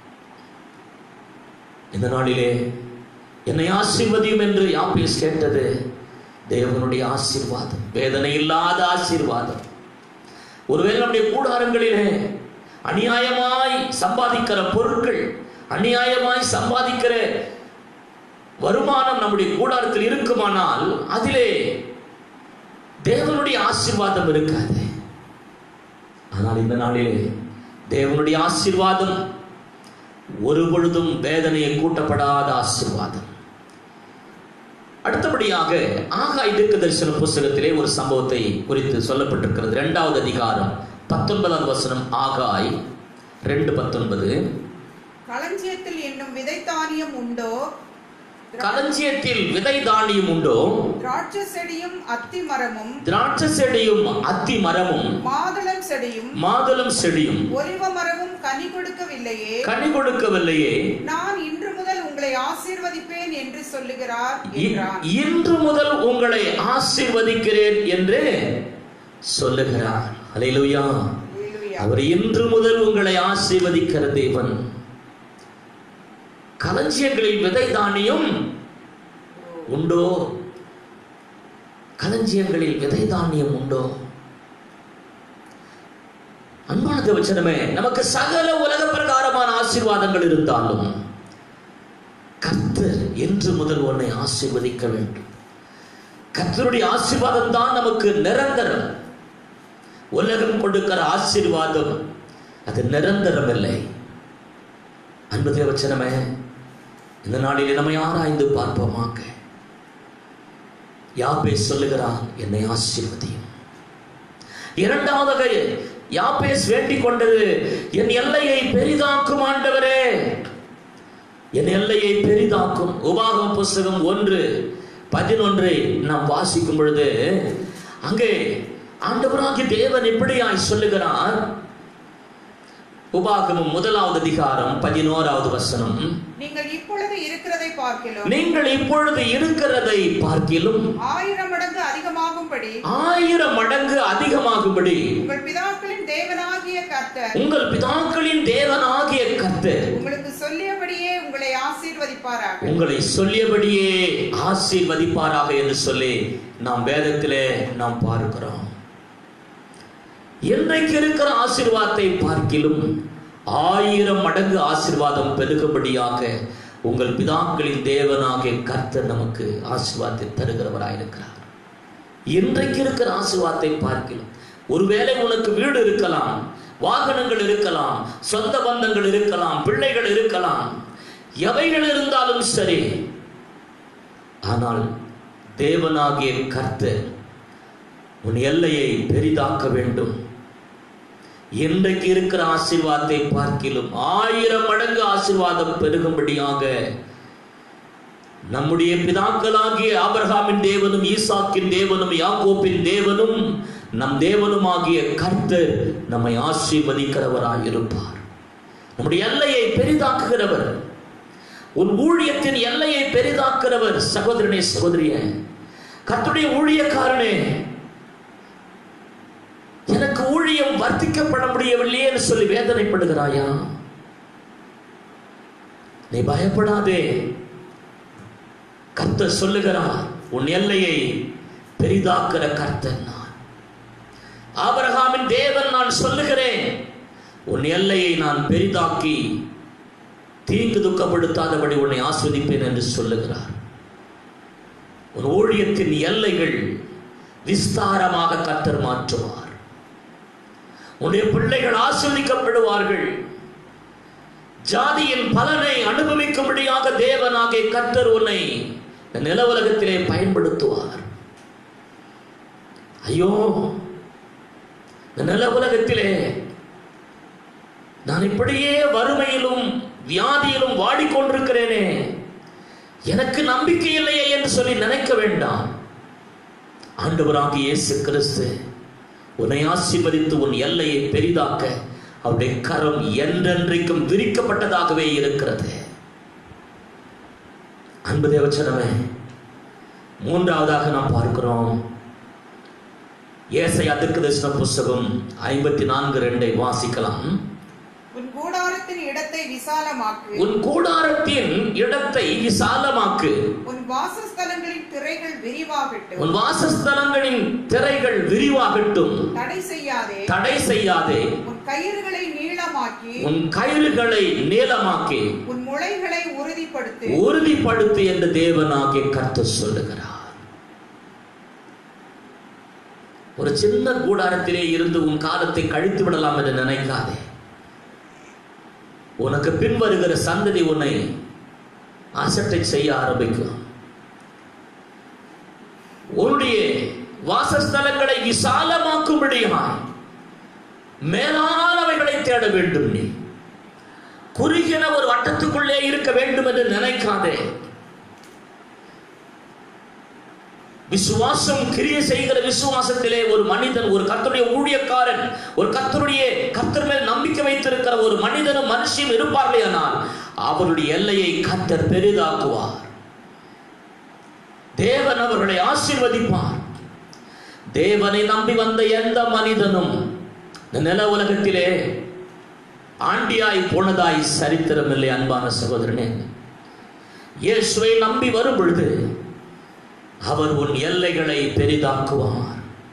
இந்த நாளிலே என்னை ஆசீர்வதியும் என்று யாப்பேஸ் கேட்டது தேவனுடைய ஆசீர்வாதம் வேதனை இல்லாத ஆசீர்வாதம் ஒருவேளை நம்முடைய கூடாரங்களிலே அநியாயமாய் சம்பாதிக்கிற பொருட்கள் அநியாயமாய் சம்பாதிக்கிற வருமானம் நம்முடைய கூடாரத்தில் இருக்குமானால் அதிலே தேவனுடைய ஆசீர்வாதம் இருக்காது ஆனால் இந்த நாளிலே தேவனுடைய ஆசீர்வாதம் ஒரு பொழுதும் வேதனையை கூட்டப்படாத ஆசீர்வாதம் அடுத்தபடியாக ஆகாய் தீர்க்க தரிசன புஸ்தகத்திலே ஒரு சம்பவத்தை குறித்து சொல்லப்பட்டிருக்கிறது இரண்டாவது அதிகாரம் பத்தொன்பதாவது வசனம் ஆகாய் ரெண்டு பத்தொன்பது களஞ்சியத்தில் என்னும் விதை தானியம் உண்டோ களஞ்சியத்தில் விதை தானியம் உண்டோ திராட்சை செடியும் அத்தி மரமும் திராட்சை செடியும் அத்தி மரமும் மாதுளம் செடியும் மாதுளம் செடியும் ஒலிவ மரமும் கனி கொடுக்கவில்லையே கனி கொடுக்கவில்லையே நான் இன்று முதல் உங்களை ஆசீர்வதிப்பேன் என்று சொல்லுகிறார் இ- என்றான் இன்று முதல் உங்களை ஆசீர்வதிக்கிறேன் என்று சொல்லுகிறார் அல்லேலூயா அல்லேலூயா. அவர் இன்று முதல் உங்களை ஆசீர்வதிக்கிற தேவன் களஞ்சியங்களில் விதை தானியம் உண்டோ களஞ்சியங்களில் விதை தானியம் உண்டோ அன்பான தேவச்சனமே நமக்கு சகல உலக பிரகாரமான ஆசீர்வாதங்கள் இருந்தாலும் கர்த்தர் என்று முதல் உன்னை ஆசீர்வதிக்க வேண்டும் கர்த்தருடைய ஆசீர்வாதம் தான் நமக்கு நிரந்தரம் உலகம் கொடுக்கிற ஆசீர்வாதம் அது நிரந்தரம் இல்லை அன்பு தேவச்சனமே இந்த நாளில் நம்மை ஆராய்ந்து பார்ப்போமாக யாபே சொல்லுகிறான் என்னை ஆசீர்வதியும் இரண்டாவதாக யாபேஸ் வேண்டிக் கொண்டது என் எல்லையை பெரிதாக்கும் ஆண்டவரே என் எல்லையை பெரிதாக்கும் உபாகம் புஸ்தகம் ஒன்று பதினொன்றை நாம் வாசிக்கும் பொழுது அங்கே ஆண்டவராகிய தேவன் இப்படியாய் சொல்லுகிறார் உபாகமம் முதலாவது அதிகாரம் பதினோராவது வசனம் நீங்கள் இப்பொழுது இருக்கிறதை பார்க்கலாம் நீங்கள் இப்பொழுது இருக்கிறதை பார்க்கிலும் ஆயிரம் மடங்கு அதிகமாகும்படி ஆயிரம் மடங்கு அதிகமாகும்படி உங்கள் பிதாக்களின் தேவனாகிய கர்த்தர் உங்கள் பிதாக்களின் தேவனாகிய கர்த்தர் உங்களுக்கு சொல்லியபடியே உங்களை ஆசீர்வதிப்பாராக உங்களை சொல்லியபடியே ஆசீர்வதிப்பாராக என்று சொல்லி நாம் வேதத்திலே நாம் பார்க்கிறோம் இன்றைக்கு இருக்கிற ஆசீர்வாதத்தை பார்க்கிலும் ஆயிரம் மடங்கு ஆசீர்வாதம் பெருகும்படியாக உங்கள் பிதாக்களின் தேவனாகிய கர்த்தர் நமக்கு ஆசீர்வாதத்தை தருகிறவராயிருக்கிறார் இன்றைக்கு இருக்கிற ஆசீர்வாதத்தை பார்க்கிலும் ஒருவேளை உனக்கு வீடு இருக்கலாம் வாகனங்கள் இருக்கலாம் சொந்த பந்தங்கள் இருக்கலாம் பிள்ளைகள் இருக்கலாம் எவைகள் இருந்தாலும் சரி ஆனால் தேவனாகிய கர்த்தர் உன் எல்லையை பெரிதாக்க வேண்டும் இன்றைக்கு இருக்கிற ஆசீர்வாதத்தை பார்க்கிலும் ஆயிரம் மடங்கு ஆசீர்வாதம் பெருகும்படியாக நம்முடைய பிதாக்களாகிய ஆபிரகாமின் தேவனும் ஈசாக்கின் தேவனும் யாக்கோப்பின் தேவனும் நம் தேவனுமாகிய கர்த்தர் நம்மை ஆசீர்வதிக்கிறவராய் இருப்பார் நம்முடைய எல்லையை பெரிதாக்குகிறவர் உன் ஊழியத்தின் எல்லையை பெரிதாக்குகிறவர் சகோதரனே சகோதரிய கர்த்தருடைய ஊழியக்காரனே எனக்கு ஊழியம் வர்த்திக்கப்பட முடியவில்லையே என்று சொல்லி வேதனைப்படுகிறாயா நீ பயப்படாதே கர்த்தர் சொல்லுகிறார் உன் எல்லையை பெரிதாக்குற கர்த்தர் நான் ஆபிரகாமின் தேவன் நான் சொல்லுகிறேன் உன் எல்லையை நான் பெரிதாக்கி தீங்கு துக்கப்படுத்தாதபடி உன்னை ஆஸ்வதிப்பேன் என்று சொல்லுகிறார் உன் ஊழியத்தின் எல்லைகள் விஸ்தாரமாக கர்த்தர் மாற்றுவார் உன்னுடைய பிள்ளைகள் ஆஸ்வதிக்கப்படுவார்கள் ஜாதியின் பலனை அனுபவிக்கும்படியாக தேவனாகிய கர்த்தர் உன்னை இந்த நில உலகத்திலே பயன்படுத்துவார் ஐயோ இந்த நில உலகத்திலே நான் இப்படியே வறுமையிலும் வியாதியிலும் வாடிக்கொண்டிருக்கிறேனே எனக்கு நம்பிக்கை இல்லையே என்று சொல்லி நினைக்க வேண்டாம் ஆண்டவராகிய இயேசு கிறிஸ்து உன்னை ஆசீர்வதித்து உன் எல்லையை பெரிதாக்க அவருடைய கரம் என்றென்றைக்கும் விரிக்கப்பட்டதாகவே இருக்கிறது அன்பு தேவச்சனமே மூன்றாவதாக நாம் பார்க்கிறோம் ஏசை அதுக்கு தரிசன புஸ்தகம் ஐம்பத்தி நான்கு ரெண்டை வாசிக்கலாம் உன் கூடாரத்தின் இடத்தை விசாலமாக்கு உன் கூடாரத்தின் இடத்தை விசாலமாக்கு உன் வாசஸ்தலங்களின் திரைகள் விரிவாகட்டும் உன் வாசஸ்தலங்களின் திரைகள் விரிவாகட்டும் தடை செய்யாதே தடை செய்யாதே உன் கயிறுகளை நீளமாக்கி உன் கயிறுகளை நீளமாக்கி உன் முளைகளை உறுதிப்படுத்து உறுதிப்படுத்து என்று தேவனாகிய கர்த்தர் சொல்லுகிறார் ஒரு சின்ன கூடாரத்திலே இருந்து உன் காலத்தை கழித்து விடலாம் என்று நினைக்காதே உனக்கு பின் வருகிற சந்ததி உன்னை அசட்டை செய்ய ஆரம்பிக்கும் உன்னுடைய வாசஸ்தலங்களை விசாலமாக்கும்படியாய் மேலானவைகளை தேட வேண்டும் நீ குறுகின ஒரு வட்டத்துக்குள்ளே இருக்க வேண்டும் என்று நினைக்காதே விசுவாசம் கிரியை செய்கிற விசுவாசத்திலே ஒரு மனிதன் ஒரு கர்த்தருடைய ஊழியக்காரன் ஒரு கர்த்தருடைய கர்த்தர் மேல் நம்பிக்கை வைத்திருக்கிற ஒரு மனிதனும் மனுஷியும் இருப்பார்களே ஆனால் அவருடைய எல்லையை கர்த்தர் பெரிதாக்குவார் தேவன் அவர்களை ஆசீர்வதிப்பார் தேவனை நம்பி வந்த எந்த மனிதனும் இந்த நில உலகத்திலே ஆண்டியாய் போனதாய் சரித்திரமில்லை அன்பான சகோதரனே இயேசுவை நம்பி வரும் பொழுது அவர் உன் எல்லைகளை பெரிதாக்குவார்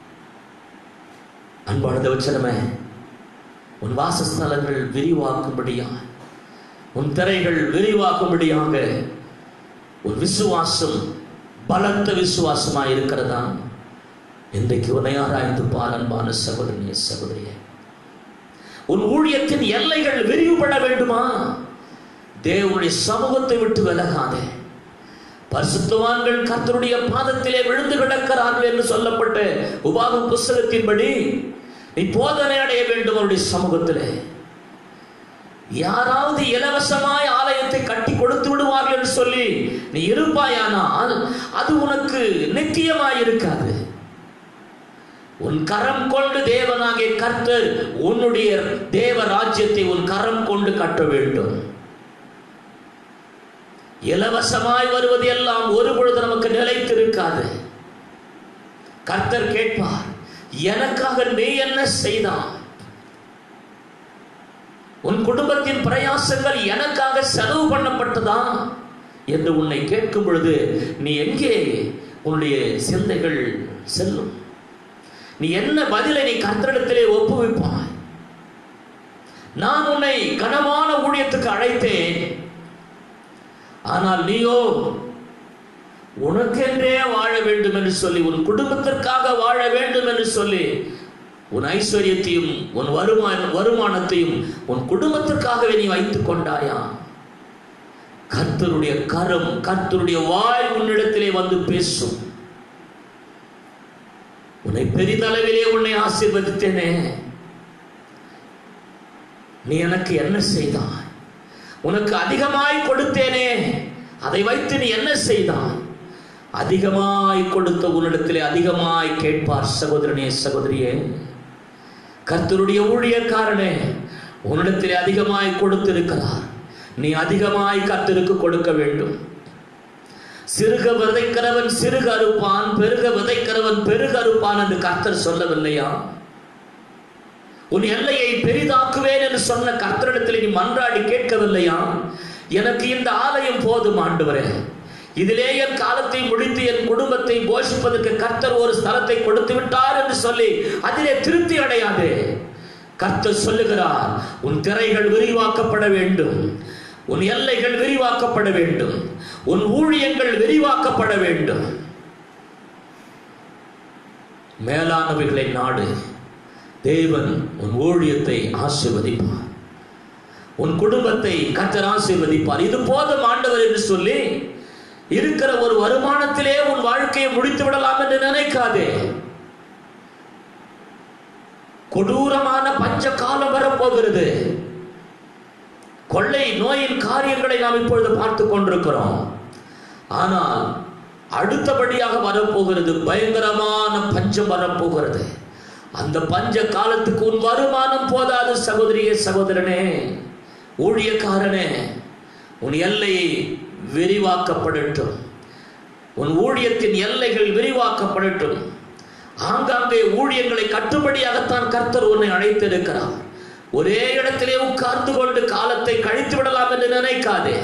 அன்பான தேவச்சனமே உன் வாசஸ்தலங்கள் விரிவாக்கும்படியாக உன் திரைகள் விரிவாக்கும்படியாக உன் விசுவாசம் பலத்த விசுவாசமாக இருக்கிறதா இன்றைக்கு உன்னை ஆராய்ந்து பார் அன்பான சகோதரனே சகோதரியே உன் ஊழியத்தின் எல்லைகள் விரிவுபட வேண்டுமா தேவனுடைய சமூகத்தை விட்டு விலகாதே பரிசுத்தவான்கள் கர்த்தருடைய பாதத்திலே விழுந்து கிடக்கிறார்கள் என்று சொல்லப்பட்ட உபாகம் புஸ்தகத்தின்படி நீ போதனை அடைய வேண்டும் அவருடைய சமூகத்திலே யாராவது இலவசமாய் ஆலயத்தை கட்டி கொடுத்து விடுவார்கள் என்று சொல்லி நீ இருப்பாயானால் அது உனக்கு நித்தியமாய் இருக்காது உன் கரம் கொண்டு தேவனாகிய கர்த்தர் உன்னுடைய தேவ ராஜ்யத்தை உன் கரம் கொண்டு கட்ட வேண்டும் இலவசமாய் வருவது எல்லாம் ஒரு பொழுது நமக்கு நிலைத்திருக்காது கர்த்தர் கேட்பார் எனக்காக நீ என்ன செய்தான் உன் குடும்பத்தின் பிரயாசங்கள் எனக்காக செலவு பண்ணப்பட்டதா என்று உன்னை கேட்கும் பொழுது நீ எங்கே உன்னுடைய சிந்தைகள் செல்லும் நீ என்ன பதிலை நீ கர்த்தரிடத்திலே ஒப்புவிப்பாய் நான் உன்னை கனமான ஊழியத்துக்கு அழைத்தேன் ஆனால் நீயோ உனக்கென்றே வாழ வேண்டும் என்று சொல்லி உன் குடும்பத்திற்காக வாழ வேண்டும் என்று சொல்லி உன் ஐஸ்வர்யத்தையும் உன் வருமான வருமானத்தையும் உன் குடும்பத்திற்காகவே நீ வைத்துக் கொண்டாயா கர்த்தருடைய கரம் கர்த்தருடைய வாய் உன்னிடத்திலே வந்து பேசும் உன்னை பெரிதளவிலே உன்னை ஆசீர்வதித்தேனே நீ எனக்கு என்ன செய்தாய் உனக்கு அதிகமாய் கொடுத்தேனே அதை வைத்து நீ என்ன செய்தாய் அதிகமாய் கொடுத்த உன்னிடத்திலே அதிகமாய் கேட்பார் சகோதரனே சகோதரியே கர்த்தருடைய ஊழியக்காரனே உன்னிடத்திலே அதிகமாய் கொடுத்திருக்கிறார் நீ அதிகமாய் கர்த்தருக்கு கொடுக்க வேண்டும் சிறுக விதைக்கிறவன் சிறுக அறுப்பான் பெருக விதைக்கிறவன் பெருக அறுப்பான் என்று கர்த்தர் சொல்லவில்லையா உன் எல்லையை பெரிதாக்குவேன் என்று சொன்ன கர்த்தரிடத்தில் நீ மன்றாடி கேட்கவில்லையா எனக்கு இந்த ஆலயம் போதும் ஆண்டவரே இதிலே என் காலத்தை முடித்து என் குடும்பத்தை போஷிப்பதற்கு கர்த்தர் ஒரு ஸ்தலத்தை கொடுத்து விட்டார் என்று சொல்லி அதிலே திருப்தி அடையாது கர்த்தர் சொல்லுகிறார் உன் திரைகள் விரிவாக்கப்பட வேண்டும் உன் எல்லைகள் விரிவாக்கப்பட வேண்டும் உன் ஊழியங்கள் விரிவாக்கப்பட வேண்டும் மேலானவைகளை நாடு தேவன் உன் ஊழியத்தை ஆசீர்வதிப்பார் உன் குடும்பத்தை கர்த்தர் ஆசீர்வதிப்பார் இது போதும் ஆண்டவர் என்று சொல்லி இருக்கிற ஒரு வருமானத்திலே உன் வாழ்க்கையை முடித்து விடலாம் என்று நினைக்காதே கொடூரமான பஞ்ச காலம் வரப்போகிறது கொள்ளை நோயின் காரியங்களை நாம் இப்பொழுது பார்த்து கொண்டிருக்கிறோம் ஆனால் அடுத்தபடியாக வரப்போகிறது பயங்கரமான பஞ்சம் வரப்போகிறது அந்த பஞ்ச காலத்துக்கு உன் வருமானம் போதாது சகோதரியே சகோதரனே ஊழியக்காரனே உன் எல்லையை விரிவாக்கப்படட்டும் உன் ஊழியத்தின் எல்லைகள் விரிவாக்கப்படட்டும் ஆங்காங்கே ஊழியங்களை கட்டுப்படியாகத்தான் கர்த்தர் உன்னை அழைத்திருக்கிறார் ஒரே இடத்திலே உட்கார்ந்து கொண்டு காலத்தை கழித்து விடலாம் என்று நினைக்காதே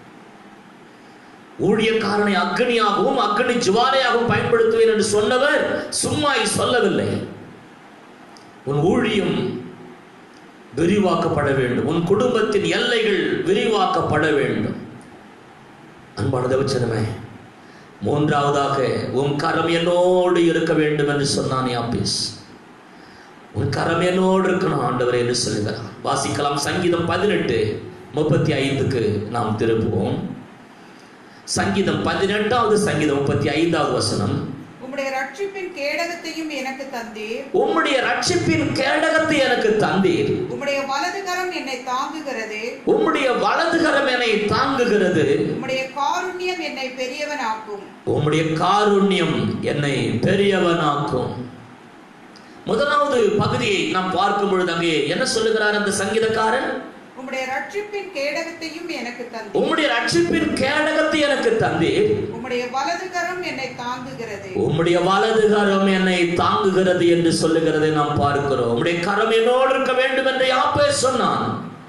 ஊழியக்காரனை அக்னியாகவும் அக்னி ஜுவாலையாகவும் பயன்படுத்துவேன் என்று சொன்னவர் சும்மா சொல்லவில்லை உன் ஊழியம் விரிவாக்கப்பட வேண்டும் உன் குடும்பத்தின் எல்லைகள் விரிவாக்கப்பட வேண்டும் அன்பான தேவச்சனமே மூன்றாவதாக உன் கரம் என்னோடு இருக்க வேண்டும் என்று சொன்னான் யாபீஸ் உன் கரம் என்னோடு இருக்கணும் ஆண்டவரே என்று சொல்லுகிறார் வாசிக்கலாம் சங்கீதம் பதினெட்டு முப்பத்தி ஐந்துக்கு நாம் திருப்புவோம் சங்கீதம் பதினெட்டாவது சங்கீதம் முப்பத்தி ஐந்தாவது வசனம் உம்முடைய ரட்சிப்பின் கேடகத்தையும் எனக்கு தந்தீர் உம்முடைய ரட்சிப்பின் கேடகத்தை எனக்கு தந்தீர் உம்முடைய வலது கரம் என்னை தாங்குகிறது உம்முடைய வலதுகரம் என்னை தாங்குகிறது உம்முடைய காருண்யம் என்னை பெரியவனாக்கும் உம்முடைய காருண்யம் என்னை பெரியவனாக்கும் முதலாவது பகுதியை நாம் பார்க்கும் பொழுது அங்கே என்ன சொல்லுகிறார் அந்த சங்கீதக்காரன் உம்முடைய ரட்சிப்பின் கேடகத்தையும் எனக்கு தந்தீர் உம்முடைய ரட்சிப்பின் கேடகத்தை எனக்கு தந்தீர் உம்முடைய வலது கரம் என்னை தாங்குகிறது உம்முடைய வலது கரம் என்னை தாங்குகிறது என்று சொல்லுகிறதை நாம் பார்க்கிறோம் உம்முடைய கரம் என்னோடு இருக்க வேண்டும் என்று யாப்பே சொன்னான்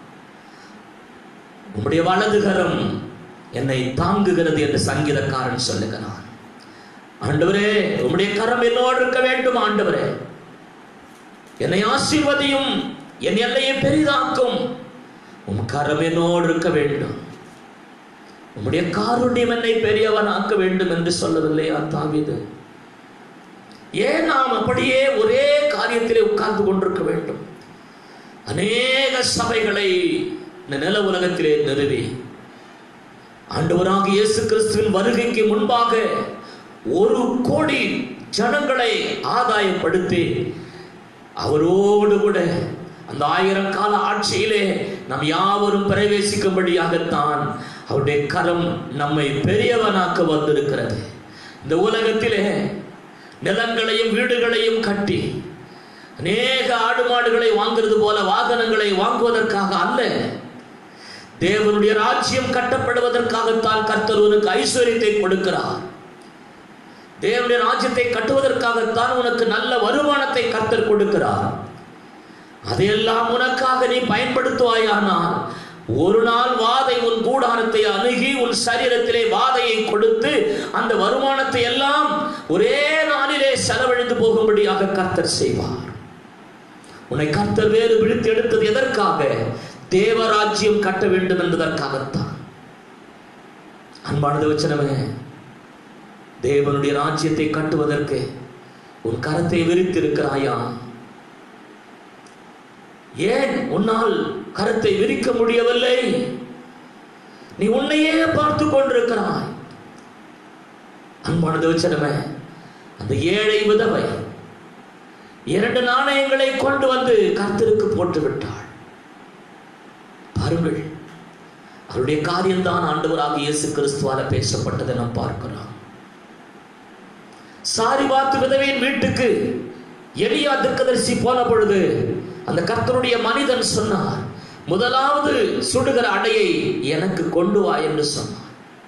உம்முடைய வலது கரம் என்னை தாங்குகிறது என்று சங்கீதக்காரன் சொல்லுகிறான் ஆண்டவரே உம்முடைய கரம் என்னோடு இருக்க வேண்டும் ஆண்டவரே என்னை ஆசீர்வதியும் என் எல்லையை பெரிதாக்கும் உம் கரம் என்னோடு இருக்க வேண்டும் உம்முடைய காருண்யம் என்னை பெரியவனாக்க வேண்டும் என்று சொல்லவில்லையா தாவீது ஏன் நாம் அப்படியே ஒரே காரியத்திலே உட்கார்ந்து கொண்டிருக்க வேண்டும் அநேக சபைகளை இந்த நில உலகத்திலே நிறுவி ஆண்டவராக இயேசு கிறிஸ்துவின் வருகைக்கு முன்பாக ஒரு கோடி ஜனங்களை ஆதாயப்படுத்தி அவரோடு கூட அந்த ஆயிரம் கால ஆட்சியிலே நாம் யாவரும் பிரவேசிக்கும்படியாகத்தான் அவருடைய கரம் நம்மை பெரியவனாக்க வந்திருக்கிறது இந்த உலகத்திலே நிலங்களையும் வீடுகளையும் கட்டி அநேக ஆடு மாடுகளை வாங்குறது போல வாகனங்களை வாங்குவதற்காக அல்ல தேவனுடைய ராஜ்யம் கட்டப்படுவதற்காகத்தான் கர்த்தர் உனக்கு ஐஸ்வர்யத்தை கொடுக்கிறார் தேவனுடைய ராஜ்யத்தை கட்டுவதற்காகத்தான் உனக்கு நல்ல வருமானத்தை கர்த்தர் கொடுக்கிறார் அதையெல்லாம் உனக்காக நீ பயன்படுத்துவாயானால் ஒரு நாள் வாதை உன் கூடாரத்தை அணுகி உன் சரீரத்திலே வாதையை கொடுத்து அந்த வருமானத்தை எல்லாம் ஒரே நாளிலே செலவழிந்து போகும்படியாக கர்த்தர் செய்வார் உன்னை கர்த்தர் வேறு விழித்து எடுத்தது எதற்காக தேவராஜ்யம் கட்ட வேண்டும் என்பதற்காகத்தான் அன்பானது வச்சனமே தேவனுடைய ராஜ்யத்தை கட்டுவதற்கு உன் கரத்தை விரித்திருக்கிறாயா ஏன் உன்னால் கரத்தை விரிக்க முடியவில்லை நீ உன்னையே பார்த்து கொண்டிருக்கிறாய் அன்பானது வச்சனமே அந்த ஏழை விதவை இரண்டு நாணயங்களை கொண்டு வந்து கர்த்தருக்கு போட்டு விட்டாள் பாருங்கள் அவருடைய காரியம்தான் ஆண்டவராக இயேசு கிறிஸ்துவால பேசப்பட்டதை நாம் பார்க்கிறோம் சாரிபாத்து விதவையின் வீட்டுக்கு எலியா திருக்கதரிசி போன பொழுது அந்த கர்த்தருடைய மனிதன் சொன்னார் முதலாவது சுடுகிற அடையை எனக்கு கொண்டு வா என்று சொன்னார்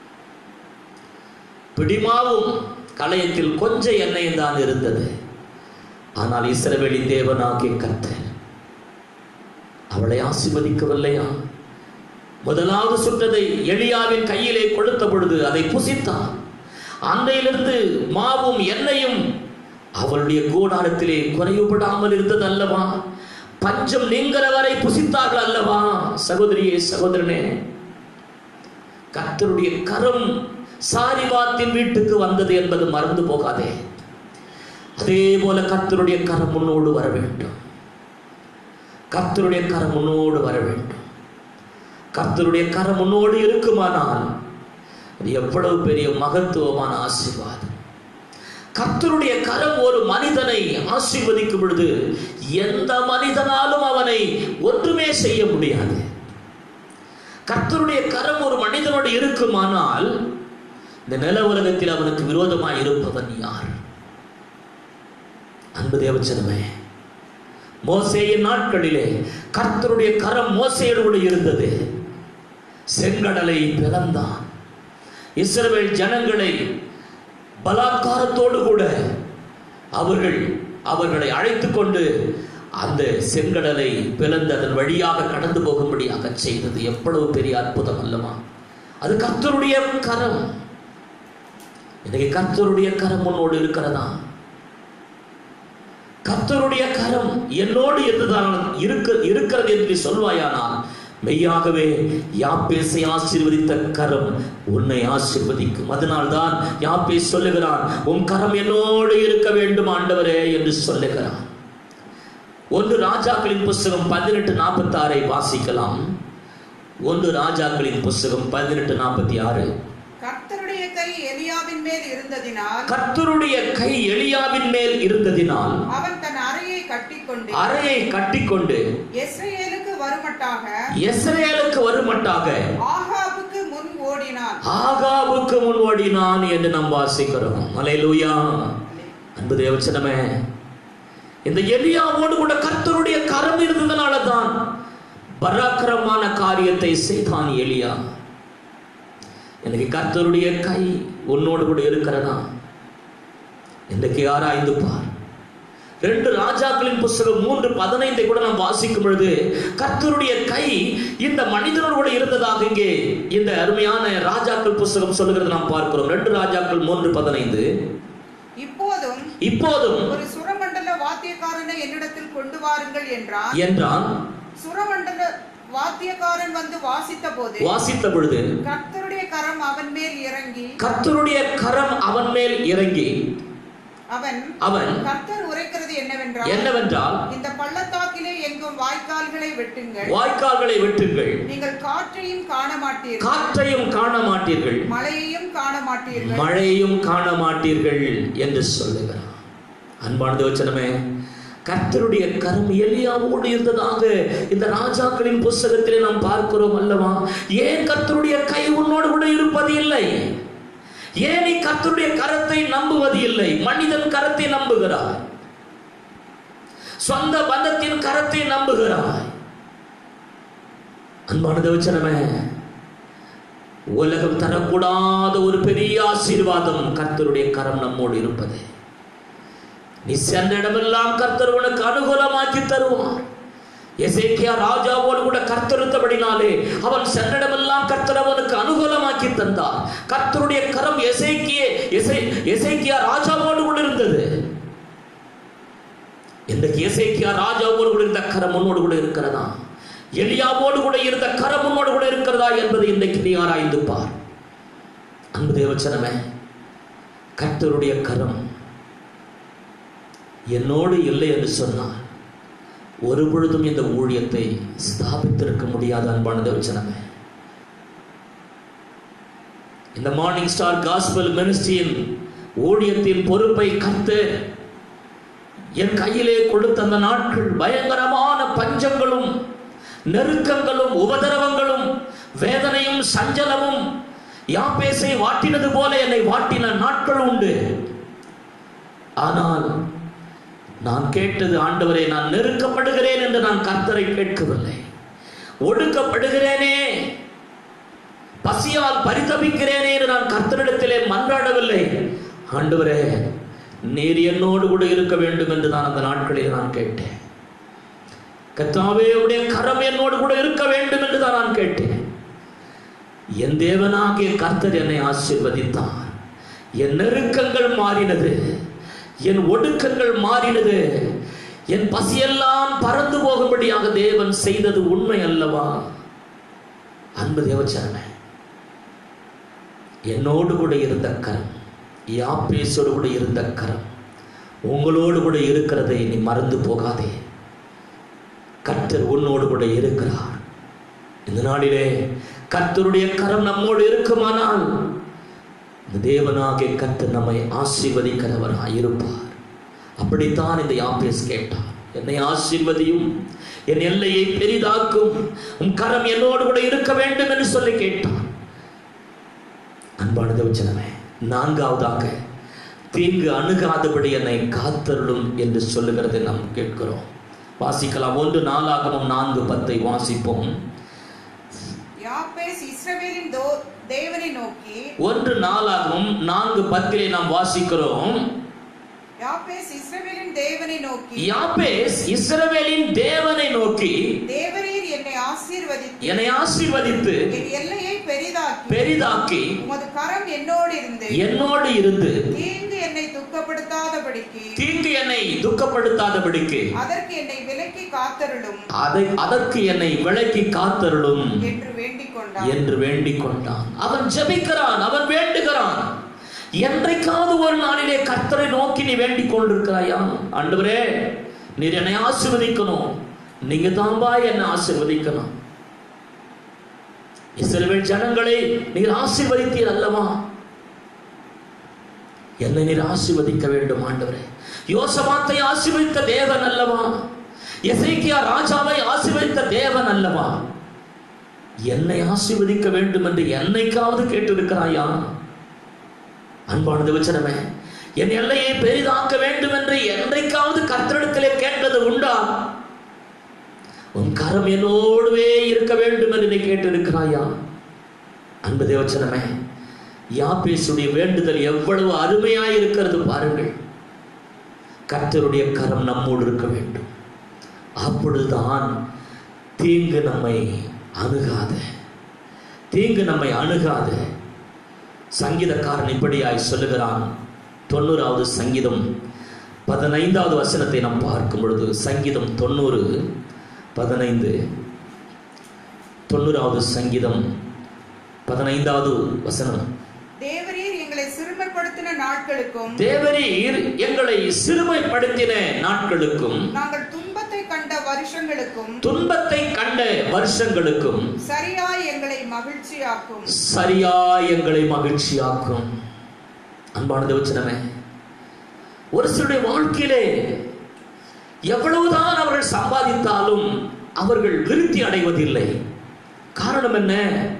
பிடிமாவும் களையத்தில் கொஞ்சம் எண்ணெய் தான் இருந்தது ஆனால் இஸ்ரவேலின் தேவனாகிய கர்த்தர் அவளை ஆசீர்வதிக்கவில்லையா முதலாவது சுட்டதை எலியாவின் கையிலே கொடுத்த பொழுது அதை புசித்தான் அன்றையிலிருந்து மாவும் எண்ணெயும் அவளுடைய கூடாரத்திலே குறைவுபடாமல் இருந்தது அல்லவா பஞ்சம் நீங்கிற வரை புசித்தார்கள் அல்லவா சகோதரியே சகோதரனே கர்த்தருடைய கரம் சாரிபாத்தின் வீட்டுக்கு வந்தது என்பது மறந்து போகாதே அதே போல கர்த்தருடைய கரம் முன்னோடு வர வேண்டும் கர்த்தருடைய கரம் முன்னோடு வர வேண்டும் கர்த்தருடைய கரம் முன்னோடு இருக்குமானால் அது எவ்வளவு பெரிய மகத்துவமான ஆசீர்வாதம் கர்த்தருடைய கரம் ஒரு மனிதனை ஆசீர்வதிக்கும் பொழுது எந்த மனிதனாலும் அவனை ஒன்றுமே செய்ய முடியாது கர்த்தருடைய கரம் ஒரு மனிதனோடு இருக்குமானால் இந்த நில உலகத்தில் அவனுக்கு விரோதமாய் இருப்பவன் யார் அன்பு தேவச்சனமே மோசேயின் நாட்களிலே கர்த்தருடைய கரம் மோசையோடு கூட இருந்தது செங்கடலை பிளந்தான் இஸ்ரவேல் ஜனங்களை பலாத்காரத்தோடு கூட அவர்கள் அவர்களை அழைத்து கொண்டு அந்த செங்கடலை பிளந்து அதன் வழியாக கடந்து போகும்படியாக செய்தது எவ்வளவு பெரிய அற்புதம் அல்லவா அது கர்த்தருடைய கரம் இன்னைக்கு கர்த்தருடைய கரம் உன்னோடு இருக்கிறதா கர்த்தருடைய கரம் என்னோடு என்றுதான் இருக்க இருக்கிறது என்று சொல்வாயானால் மெய்யாகவே யாப்பேசை ஆசீர்வதித்த கரம் உன்னை ஆசீர்வதிக்கும் அதனால்தான் யாப்பே சொல்லுகிறான் உன் கரம் என்னோடு இருக்க வேண்டும் ஆண்டவரே என்று சொல்லுகிறான் ஒன்று ராஜாக்களின் புஸ்தகம் பதினெட்டு நாற்பத்தி ஆறை வாசிக்கலாம் ஒன்று ராஜாக்களின் புஸ்தகம் பதினெட்டு நாற்பத்தி ஆறு கர்த்தருடைய கை எலியாவின் மேல் இருந்ததினால் கர்த்தருடைய கை எலியாவின் மேல் இருந்ததினால் அவன் தன் அறையை கட்டிக்கொண்டு அறையை கட்டிக்கொண்டு இஸ்ரவேலுக்கு வருமட்டாக எஸ்ரேலுக்கு வருமட்டாக ஆகாபுக்கு முன் ஓடினான் ஆகாவுக்கு முன் ஓடினான் என்று நாம் வாசிக்கிறோம் அலையலூயா அன்பு தேவச்சனமே இந்த எலியாவோடு கூட கர்த்தருடைய கரம் இருந்ததுனால தான் பராக்கிரமான காரியத்தை செய்தான் எலியா எனக்கு கர்த்தருடைய கை உன்னோடு கூட இருக்கிறதா இன்றைக்கு ஆராய்ந்து பார் ரெண்டு ராஜாக்களின் புஸ்தகம் மூன்று பதினைந்தை கூட நாம் வாசிக்கும் பொழுது கர்த்தருடைய கை இந்த மனிதனோடு கூட இருந்ததாக இங்கே இந்த அருமையான ராஜாக்கள் புஸ்தகம் சொல்லுகிறது நாம் பார்க்கிறோம் ரெண்டு ராஜாக்கள் மூன்று பதினைந்து இப்போதும் இப்போதும் ஒரு சுரமண்டல வாத்தியக்காரனை என்னிடத்தில் கொண்டு வாருங்கள் என்றான் என்றான் சுரமண்டல வாத்தியக்காரன் வந்து வாசித்த போது வாசித்த பொழுது கர்த்தருடைய கரம் அவன் மேல் இறங்கி கர்த்தருடைய கரம் அவன் மேல் இறங்கி அவன் அவன் கர்த்தர் உரைக்கிறது என்னவென்றால் என்னவென்றால் இந்த பள்ளத்தாக்கிலே எங்கும் வாய்க்கால்களை வெட்டுங்கள் வாய்க்கால்களை வெட்டுங்கள் நீங்கள் காற்றையும் காண மாட்டீர்கள் காற்றையும் காண மாட்டீர்கள் மழையையும் காண மாட்டீர்கள் மழையும் காண மாட்டீர்கள் என்று சொல்லுகிறான் அன்பானது வச்சனமே கர்த்தருடைய கரம் எலியாவோடு இருந்ததாக இந்த ராஜாக்களின் புஸ்தகத்திலே நாம் பார்க்கிறோம் அல்லவா ஏன் கர்த்தருடைய கை உன்னோடு கூட இருப்பது இல்லை ஏன் நீ கர்த்தருடைய கரத்தை நம்புவது இல்லை மனிதன் கரத்தை நம்புகிறாய் சொந்த பந்தத்தின் கரத்தை நம்புகிறாய் அன்பானது வச்சனமே உலகம் தரக்கூடாத ஒரு பெரிய ஆசீர்வாதம் கர்த்தருடைய கரம் நம்மோடு இருப்பது நீ சென்ற இடமெல்லாம் கர்த்தர் உனக்கு அனுகூலமாக்கி தருவார் எசேக்கியா ராஜாவோடு கூட கர்த்தருத்தபடினாலே அவன் சென்ற இடமெல்லாம் கர்த்தர் அவனுக்கு அனுகூலமாக்கி தந்தார் கர்த்தருடைய கரம் எசேக்கியே எசே எசேக்கியா ராஜாவோடு கூட இருந்தது இன்றைக்கு எசேக்கியா ராஜாவோடு கூட இருந்த கரம் உன்னோடு கூட இருக்கிறதா எலியாவோடு கூட இருந்த கரம் உன்னோடு கூட இருக்கிறதா என்பதை இன்றைக்கு நீ ஆராய்ந்து பார் அன்பு தேவச்சனமே கர்த்தருடைய கரம் என்னோடு இல்லை என்று சொன்னார் ஒரு பொழுதும் இந்த ஊழியத்தை ஸ்தாபித்திருக்க முடியாத அன்பான தேவச்சனமே இந்த மார்னிங் ஸ்டார் காஸ்பல் மினிஸ்ட்ரியின் ஊழியத்தின் பொறுப்பை கத்து என் கையிலே கொடுத்த அந்த நாட்கள் பயங்கரமான பஞ்சங்களும் நெருக்கங்களும் உபதிரவங்களும் வேதனையும் சஞ்சலமும் யாப்பேசை வாட்டினது போல என்னை வாட்டின நாட்கள் உண்டு ஆனால் நான் கேட்டது ஆண்டவரே நான் நெருக்கப்படுகிறேன் என்று நான் கர்த்தரை கேட்கவில்லை ஒடுக்கப்படுகிறேனே பசியால் பரிதபிக்கிறேனே என்று நான் கர்த்தரிடத்திலே மன்றாடவில்லை ஆண்டவரே நீர் என்னோடு கூட இருக்க வேண்டும் என்று நான் அந்த நாட்களில் நான் கேட்டேன் கர்த்தாவே உடைய கரம் என்னோடு கூட இருக்க வேண்டும் என்று தான் நான் கேட்டேன் என் தேவனாகிய கர்த்தர் என்னை ஆசீர்வதித்தார் என் நெருக்கங்கள் மாறினது என் ஒடுக்கங்கள் மாறினது என் பசியெல்லாம் பறந்து போகும்படியாக தேவன் செய்தது உண்மை அல்லவா அன்பு தேவச்சரணே என்னோடு கூட இருந்த கரம் யாப்பேசோடு கூட இருந்த கரம் உங்களோடு கூட இருக்கிறதை நீ மறந்து போகாதே கர்த்தர் உன்னோடு கூட இருக்கிறார் இந்த நாளிலே கர்த்தருடைய கரம் நம்மோடு இருக்குமானால் இந்த தேவனாகிய கர்த்தர் நம்மை ஆசீர்வதிக்கிறவராய் இருப்பார் அப்படித்தான் இந்த யாப்பேஸ் கேட்டார் என்னை ஆசீர்வதியும் என் எல்லையை பெரிதாக்கும் உன் கரம் என்னோடு கூட இருக்க வேண்டும் என்று சொல்லி கேட்டார் அன்பானது வச்சனமே நான்காவதாக தீங்கு அணுகாதபடி என்னை காத்தருளும் என்று சொல்லுகிறது நாம் கேட்கிறோம் வாசிக்கலாம் ஒன்று நாளாகமும் நான்கு பத்தை வாசிப்போம் யாப்பேஸ் இஸ்ரவேலின் தோ தேவனை நோக்கி ஒன்று நாளாகவும் நான்கு பத்திலே நாம் வாசிக்கிறோம் யாப்பேஸ் இஸ்ரவேலின் தேவனை நோக்கி யாபேஸ் இஸ்ரவேலின் தேவனை நோக்கி தேவரீர் என்னை ஆசீர்வதித்து என்னை ஆசீர்வதித்து என் எல்லையை பெரிதாக்கி பெரிதாக்கி உமது கரம் என்னோடு இருந்து என்னோடு இருந்து தீங்கு என்னை துக்கப்படுத்தாதபடிக்கு தீங்கு என்னை துக்கப்படுத்தாதபடிக்கு அதற்கு என்னை விலக்கி காத்தருளும் அதை அதற்கு என்னை விலக்கி காத்தருளும் என்று வேண்டிக் கொண்டான் என்று வேண்டிக் கொண்டான் அவன் ஜெபிக்கிறான் அவன் வேண்டுகிறான் என்றைக்காவது ஒரு நாளிலே கர்த்தரை நோக்கி நீ வேண்டிக் கொண்டிருக்கிறாயா ஆண்டவரே நீர் என்னை ஆசீர்வதிக்கணும் நீங்க தான்பா என்னை ஆசீர்வதிக்கணும் இஸ்ரவேல் ஜனங்களை நீர் ஆசீர்வதித்தீர் அல்லவா என்னை நீர் ஆசீர்வதிக்க வேண்டும் ஆண்டவரே யோசபாத்தை ஆசீர்வதித்த தேவன் அல்லவா எசேக்கியா ராஜாவை ஆசீர்வதித்த தேவன் அல்லவா என்னை ஆசீர்வதிக்க வேண்டும் என்று என்னைக்காவது கேட்டிருக்கிறாயா அன்பானது வச்சனமே என் எல்லையை பெரிதாக்க வேண்டும் என்று என்றைக்காவது கர்த்தரிடத்திலே கேட்டது உண்டா உன் கரம் என்னோடுவே இருக்க வேண்டும் என்று நீ கேட்டிருக்கிறாயா அன்பு தேவச்சனமே யாபேசுடைய வேண்டுதல் எவ்வளவு அருமையாய் இருக்கிறது பாருங்கள் கர்த்தருடைய கரம் நம்மோடு இருக்க வேண்டும் அப்பொழுதுதான் தீங்கு நம்மை அணுகாத தீங்கு நம்மை அணுகாத சங்கீதக்காரன் இப்படியாய் சொல்லுகிறான் தொண்ணூறாவது சங்கீதம் பதினைந்தாவது வசனத்தை நாம் பார்க்கும் பொழுது சங்கீதம் தொண்ணூறு பதினைந்து தொண்ணூறாவது சங்கீதம் பதினைந்தாவது வசனம் தேவரீர் எங்களை சிறுமைப்படுத்தின நாட்களுக்கும் தேவரீர் எங்களை சிறுமைப்படுத்தின நாட்களுக்கும் நாங்கள் துன்பத்தை கண்ட வருஷங்களுக்கும் துன்பத்தை கண்ட வருஷங்களுக்கும் சரியாய் எங்களை மகிழ்ச்சியாக்கும் சரியா எங்களை மகிழ்ச்சியாக்கும் அன்பானது வச்சனமே ஒரு சிலருடைய வாழ்க்கையிலே எவ்வளவுதான் அவர்கள் சம்பாதித்தாலும் அவர்கள் விருத்தி அடைவதில்லை காரணம் என்ன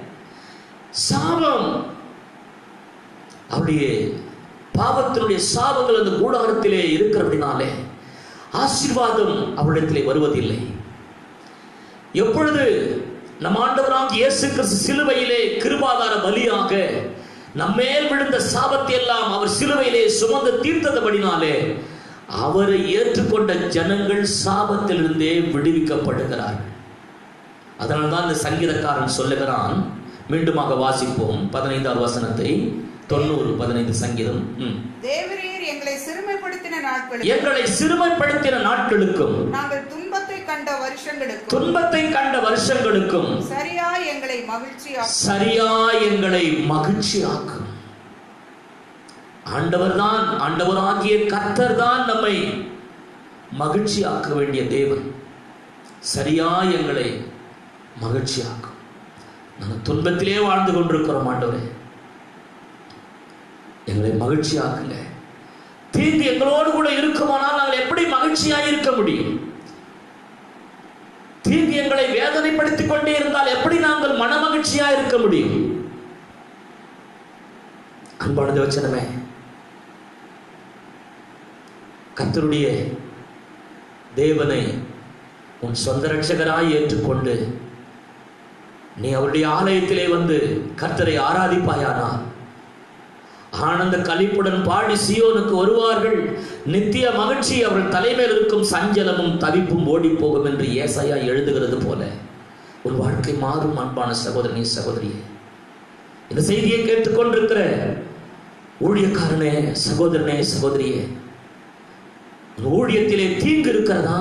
சாபம் அவருடைய பாவத்தினுடைய சாபங்கள் அந்த கூடாரத்திலே இருக்கிறபடினாலே ஆசீர்வாதம் அவரிடத்திலே வருவதில்லை எப்பொழுது நம் ஆண்டவராக இயேசு கிறிஸ்து சிலுவையிலே கிருபாதார பலியாக நம்மேல் விழுந்த சாபத்தை எல்லாம் அவர் சிலுவையிலே சுமந்து தீர்த்ததபடினாலே அவரை ஏற்றுக்கொண்ட ஜனங்கள் சாபத்திலிருந்தே விடுவிக்கப்படுகிறார்கள் அதனால்தான் இந்த சங்கீதக்காரன் சொல்லுகிறான் மீண்டுமாக வாசிப்போம் பதினைந்தாவது வசனத்தை தொண்ணூறு பதினைந்து சங்கீதம் ம். தேவரீர் எங்களை சிறுமைப்படுத்தின நாட்களுக்கும் எங்களை சிறுமைப்படுத்தின நாட்களுக்கும் நாங்கள் துன்பத்தை கண்ட வருஷங்களுக்கும் துன்பத்தை கண்ட வருஷங்களுக்கும் சரியாய் எங்களை மகிழ்ச்சியாக்கும் சரியா எங்களை மகிழ்ச்சியாக்கும் ஆண்டவர்தான் ஆண்டவராகிய கர்த்தர் தான் நம்மை மகிழ்ச்சியாக்க வேண்டிய தேவன் சரியா எங்களை மகிழ்ச்சியாக்கும் நாங்கள் துன்பத்திலே வாழ்ந்து கொண்டிருக்கிறோம் ஆண்டவரே எங்களை மகிழ்ச்சியாக்குங்க தீங்கு எங்களோடு கூட இருக்குமானால் நாங்கள் எப்படி மகிழ்ச்சியாக இருக்க முடியும் தீங்கு எங்களை வேதனைப்படுத்திக் கொண்டே இருந்தால் எப்படி நாங்கள் மனமகிழ்ச்சியா இருக்க முடியும் அன்பானது வச்சனமே கர்த்தருடைய தேவனை உன் சொந்த ரட்சகராய் ஏற்றுக்கொண்டு நீ அவருடைய ஆலயத்திலே வந்து கர்த்தரை ஆராதிப்பாயானால் ஆனந்த கலிப்புடன் பாடி சியோனுக்கு வருவார்கள் நித்திய மகிழ்ச்சி அவர்கள் தலைமையில் இருக்கும் சஞ்சலமும் தவிப்பும் ஓடி போகும் என்று ஏசாயா எழுதுகிறது போல உன் வாழ்க்கை மாறும் அன்பான சகோதரனே சகோதரியே இந்த செய்தியை கேட்டுக்கொண்டிருக்கிற ஊழியக்காரனே சகோதரனே சகோதரியே உன் ஊழியத்திலே தீங்கு இருக்கிறதா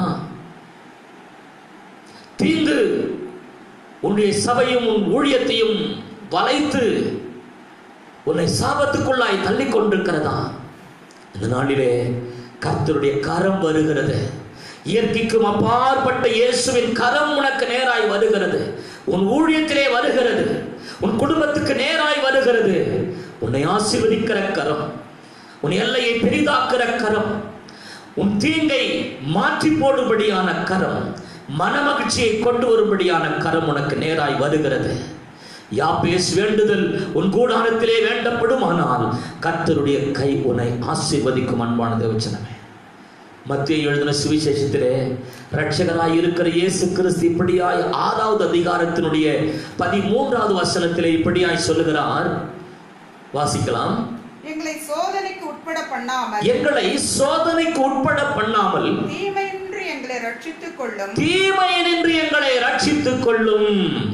தீங்கு உன்னுடைய சபையும் உன் ஊழியத்தையும் வளைத்து உன்னை சாபத்துக்குள்ளாய் தள்ளி கொண்டிருக்கிறதா இந்த நாளிலே கர்த்தருடைய கரம் வருகிறது இயற்கைக்கும் அப்பாற்பட்ட இயேசுவின் கரம் உனக்கு நேராய் வருகிறது உன் ஊழியத்திலே வருகிறது உன் குடும்பத்துக்கு நேராய் வருகிறது உன்னை ஆசீர்வதிக்கிற கரம் உன் எல்லையை பெரிதாக்குற கரம் உன் தீங்கை மாற்றி போடும்படியான கரம் மனமகிழ்ச்சியை கொண்டு வரும்படியான கரம் உனக்கு நேராய் வருகிறது யாப்பேஸ் வேண்டுதல் உன் கூடாரத்திலே வேண்டப்படுமானால் கர்த்தருடைய கை உன்னை ஆசீர்வதிக்கும் அன்பான தேவச்சனமே மத்திய எழுதின சுவிசேஷத்திலே ரட்சகராய் இருக்கிற இயேசு கிறிஸ்து இப்படியாய் ஆறாவது அதிகாரத்தினுடைய பதிமூன்றாவது வசனத்திலே இப்படியாய் சொல்லுகிறார் வாசிக்கலாம் எங்களை சோதனைக்கு உட்பட பண்ணாமல் எங்களை சோதனைக்கு உட்பட பண்ணாமல் தீமையின்றி எங்களை ரட்சித்துக் கொள்ளும் தீமையினின்று எங்களை ரட்சித்துக் கொள்ளும்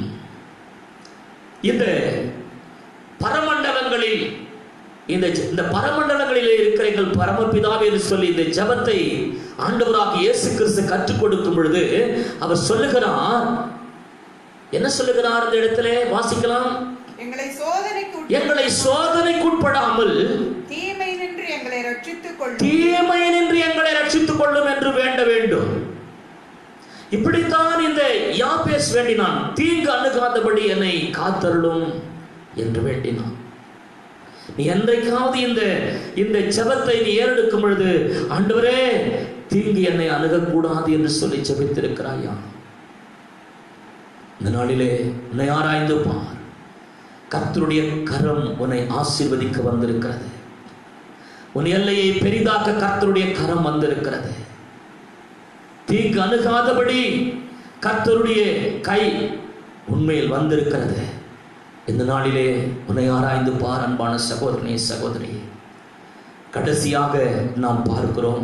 இந்த பரமண்டலங்களில் இந்த இந்த பரமண்டலங்களிலே இருக்கிற எங்கள் பரமபிதாவே என்று சொல்லி இந்த ஜெபத்தை ஆண்டவராக இயேசு கிறிஸ்து கற்றுக் கொடுக்கும் பொழுது அவர் சொல்லுகிறார் என்ன சொல்லுகிறார் இந்த இடத்துல வாசிக்கலாம் எங்களை சோதனைக்கு எங்களை சோதனைக்கு உட்படாமல் தீமையினின்று எங்களை ரட்சித்துக் கொள்ளும் தீமையினின்று எங்களை ரட்சித்துக் கொள்ளும் என்று வேண்ட வேண்டும் இப்படித்தான் இந்த யாபேஸ் வேண்டினான் தீங்கு அணுகாதபடி என்னை காத்தருளும் என்று வேண்டினான் நீ என்றைக்காவது இந்த இந்த ஜெபத்தை நீ ஏறெடுக்கும் பொழுது ஆண்டவரே தீங்கு என்னை அணுகக்கூடாது என்று சொல்லி ஜெபித்திருக்கிறாயா இந்த நாளிலே உன்னை ஆராய்ந்து பார் கர்த்தருடைய கரம் உன்னை ஆசீர்வதிக்க வந்திருக்கிறது உன் எல்லையை பெரிதாக்க கர்த்தருடைய கரம் வந்திருக்கிறது தீங்கு அணுகாதபடி கர்த்தருடைய கை உண்மையில் வந்திருக்கிறது இந்த நாளிலே உன்னை ஆராய்ந்து பார் அன்பான சகோதரனே சகோதரி கடைசியாக நாம் பார்க்கிறோம்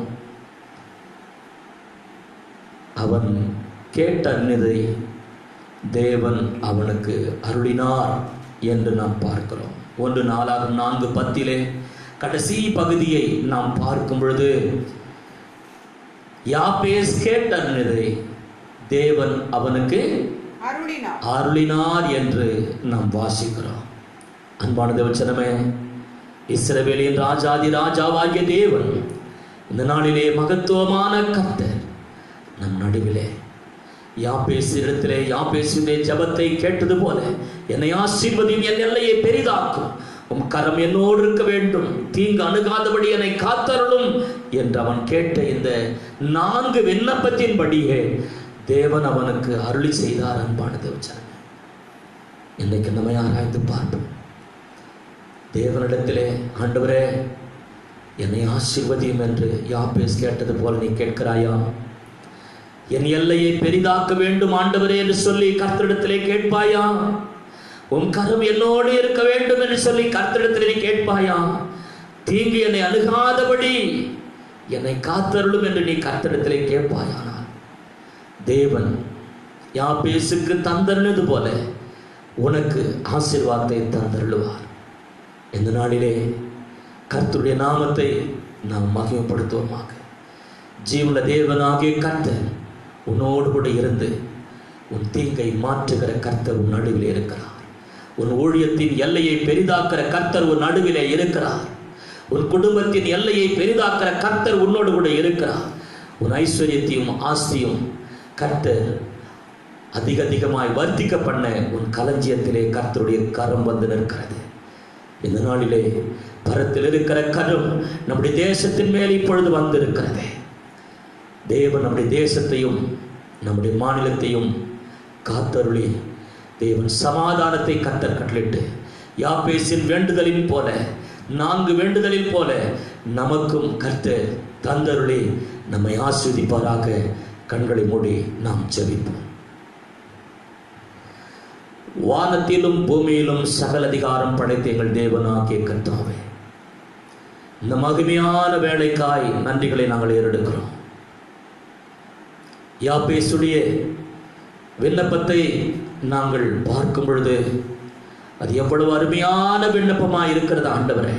அவன் கேட்ட அந்நிதை தேவன் அவனுக்கு அருளினார் என்று நாம் பார்க்கிறோம் ஒன்று நாளாக நான்கு பத்திலே கடைசி பகுதியை நாம் பார்க்கும் பொழுது யாபேஸ் கேட்ட அந்நிதை தேவன் அவனுக்கு அருளினார் அருளினார் என்று நாம் வாசிக்கிறோம் அன்பான தேவச்சனமே இஸ்ரவேலின் ராஜாதி ராஜாவாகிய தேவன் இந்த நாளிலே மகத்துவமான கர்த்தர் நம் நடுவிலே யாப்பேசு இடத்திலே யாப்பேசுடைய ஜபத்தை கேட்டது போல என்னை ஆசீர்வதியும் என் எல்லையை பெரிதாக்கும் உம் கரம் என்னோடு இருக்க வேண்டும் தீங்கு அணுகாதபடி என்னை காத்தருளும் என்று அவன் கேட்ட இந்த நான்கு விண்ணப்பத்தின்படியே தேவன் அவனுக்கு அருளி செய்தார் அன்பான தேவச்சனமே இன்னைக்கு நம்ம ஆராய்ந்து பார்ப்போம் தேவனிடத்திலே ஆண்டவரே என்னை ஆசீர்வதியும் என்று யாப்பேஸ் கேட்டது போல நீ கேட்கிறாயா என் எல்லையை பெரிதாக்க வேண்டும் ஆண்டவரே என்று சொல்லி கர்த்தரிடத்திலே கேட்பாயா உன் கரம் என்னோடு இருக்க வேண்டும் என்று சொல்லி கர்த்தரிடத்திலே நீ கேட்பாயா தீங்கு என்னை அணுகாதபடி என்னை காத்தருளும் என்று நீ கர்த்தரிடத்திலே கேட்பாயானால் தேவன் யாப்பேசுக்கு தந்தருளது போல உனக்கு ஆசீர்வாதத்தை தந்தருளுவார் இந்த நாளிலே கர்த்தருடைய நாமத்தை நாம் மகிமைப்படுத்துவோமாக ஜீவன தேவனாகிய கர்த்தர் உன்னோடு கூட இருந்து உன் தீங்கை மாற்றுகிற கர்த்தர் உன் நடுவில் இருக்கிறார் உன் ஊழியத்தின் எல்லையை பெரிதாக்குற கர்த்தர் உன் நடுவிலே இருக்கிறார் உன் குடும்பத்தின் எல்லையை பெரிதாக்குற கர்த்தர் உன்னோடு கூட இருக்கிறார் உன் ஐஸ்வர்யத்தையும் ஆஸ்தியும் கர்த்தர் அதிக அதிகமாய் வர்த்திக்க பண்ண உன் களஞ்சியத்திலே கர்த்தருடைய கரம் வந்து நிற்கிறது இந்த நாளிலே பரத்தில் இருக்கிற கரம் நம்முடைய தேசத்தின் மேல் இப்பொழுது வந்திருக்கிறது தேவன் நம்முடைய தேசத்தையும் நம்முடைய மாநிலத்தையும் காத்தருளி தேவன் சமாதானத்தை கத்தர் கட்டளிட்டு யாப்பேசின் வேண்டுதலின் போல நான்கு வேண்டுதலின் போல நமக்கும் கர்த்தர் தந்தருளி நம்மை ஆஸ்வதிப்பாராக கண்களை மூடி நாம் ஜெபிப்போம் வானத்திலும் பூமியிலும் சகல அதிகாரம் படைத்த எங்கள் தேவனாகிய கர்த்தாவே இந்த மகிமையான வேலைக்காய் நன்றிகளை நாங்கள் ஏறெடுக்கிறோம் யாப்பேசுடைய விண்ணப்பத்தை நாங்கள் பார்க்கும் பொழுது அது எவ்வளவு அருமையான விண்ணப்பமாக இருக்கிறது ஆண்டவரே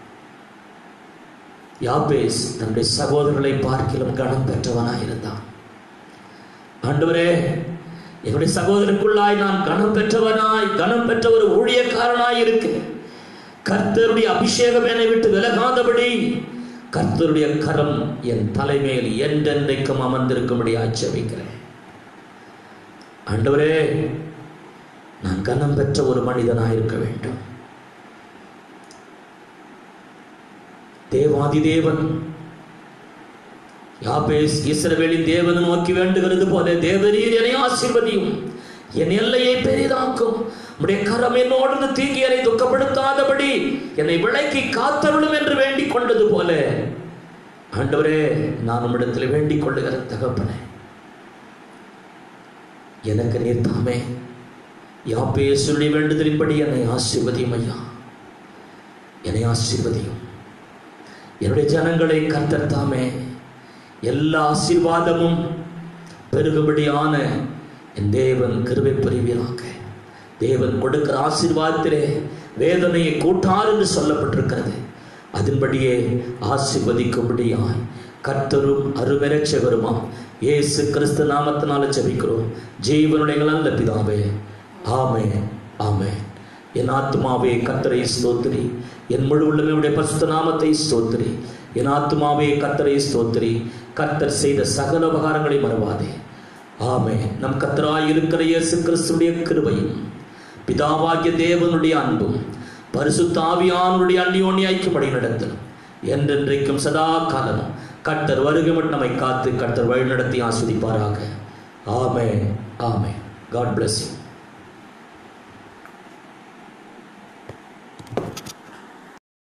யாப்பேஸ் தன்னுடைய சகோதரர்களை பார்க்கிலும் கனம் பெற்றவனாய் இருந்தான் ஆண்டவரே என்னுடைய சகோதரருக்குள்ளாய் நான் கனம் பெற்றவனாய் கனம் பெற்ற ஒரு ஊழியக்காரனாய் இருக்கேன் கர்த்தருடைய அபிஷேகம் என்னை விட்டு விலகாதபடி கர்த்தருடைய கரம் என் தலைமையில் என்றென்றைக்கும் அமர்ந்திருக்கும்படி ஆட்சேபிக்கிறேன் ஆண்டவரே நான் கனம் பெற்ற ஒரு மனிதனாய் இருக்க வேண்டும் தேவாதி தேவன் யாபேஸ் இஸ்ரவேலின் தேவனை நோக்கி வேண்டுகிறது போல தேவரீர் என்னை ஆசீர்வதியும் என் எல்லையை பெரிதாக்கும் உடைய கரம் என்னோடு தீங்கி என்னை துக்கப்படுத்தாதபடி என்னை விளக்கி காத்தருளும் என்று வேண்டிக் கொண்டது போல ஆண்டவரே நான் உம்மிடத்தில் வேண்டிக் கொள்ளுகிற தகப்பனே எனக்கு நீர் தாமே யாப்பே சொல்லி வேண்டுதலின்படி என்னை ஆசீர்வதியும் ஐயா என்னை ஆசீர்வதியும் என்னுடைய ஜனங்களை கர்த்தர் தாமே எல்லா ஆசீர்வாதமும் பெருகுபடியான என் தேவன் கிருபை புரிவீராக தேவன் கொடுக்கிற ஆசீர்வாதத்திலே வேதனையை கூட்டார் என்று சொல்லப்பட்டிருக்கிறது அதன்படியே ஆசீர்வதிக்கும்படியாய் கர்த்தரும் அருமெரட்சகருமாம் இயேசு கிறிஸ்து நாமத்தினால ஜெபிக்கிறோம் ஜீவனுடைய நல்ல பிதாவே ஆமே ஆமே என் ஆத்மாவே கத்தரை ஸ்தோத்திரி என் முழு உள்ளமையுடைய பசுத்த நாமத்தை ஸ்தோத்திரி என் ஆத்மாவே கத்தரை ஸ்தோத்திரி கர்த்தர் செய்த சகல உபகாரங்களை மறவாதே ஆமே நம் கத்தராய் இருக்கிற இயேசு கிறிஸ்துடைய கிருபையும் பிதாவாகிய தேவனுடைய அன்பும் பரிசுத்த ஆவியானுடைய அந்நியோன்ய ஐக்கியப்படி நடத்தலும் என்றென்றைக்கும் சதா காலமும் கர்த்தர் வருகை மட்டும் நம்மை காத்து கர்த்தர் வழிநடத்தி ஆஸ்வதிப்பாராக ஆமே ஆமே காட் bless you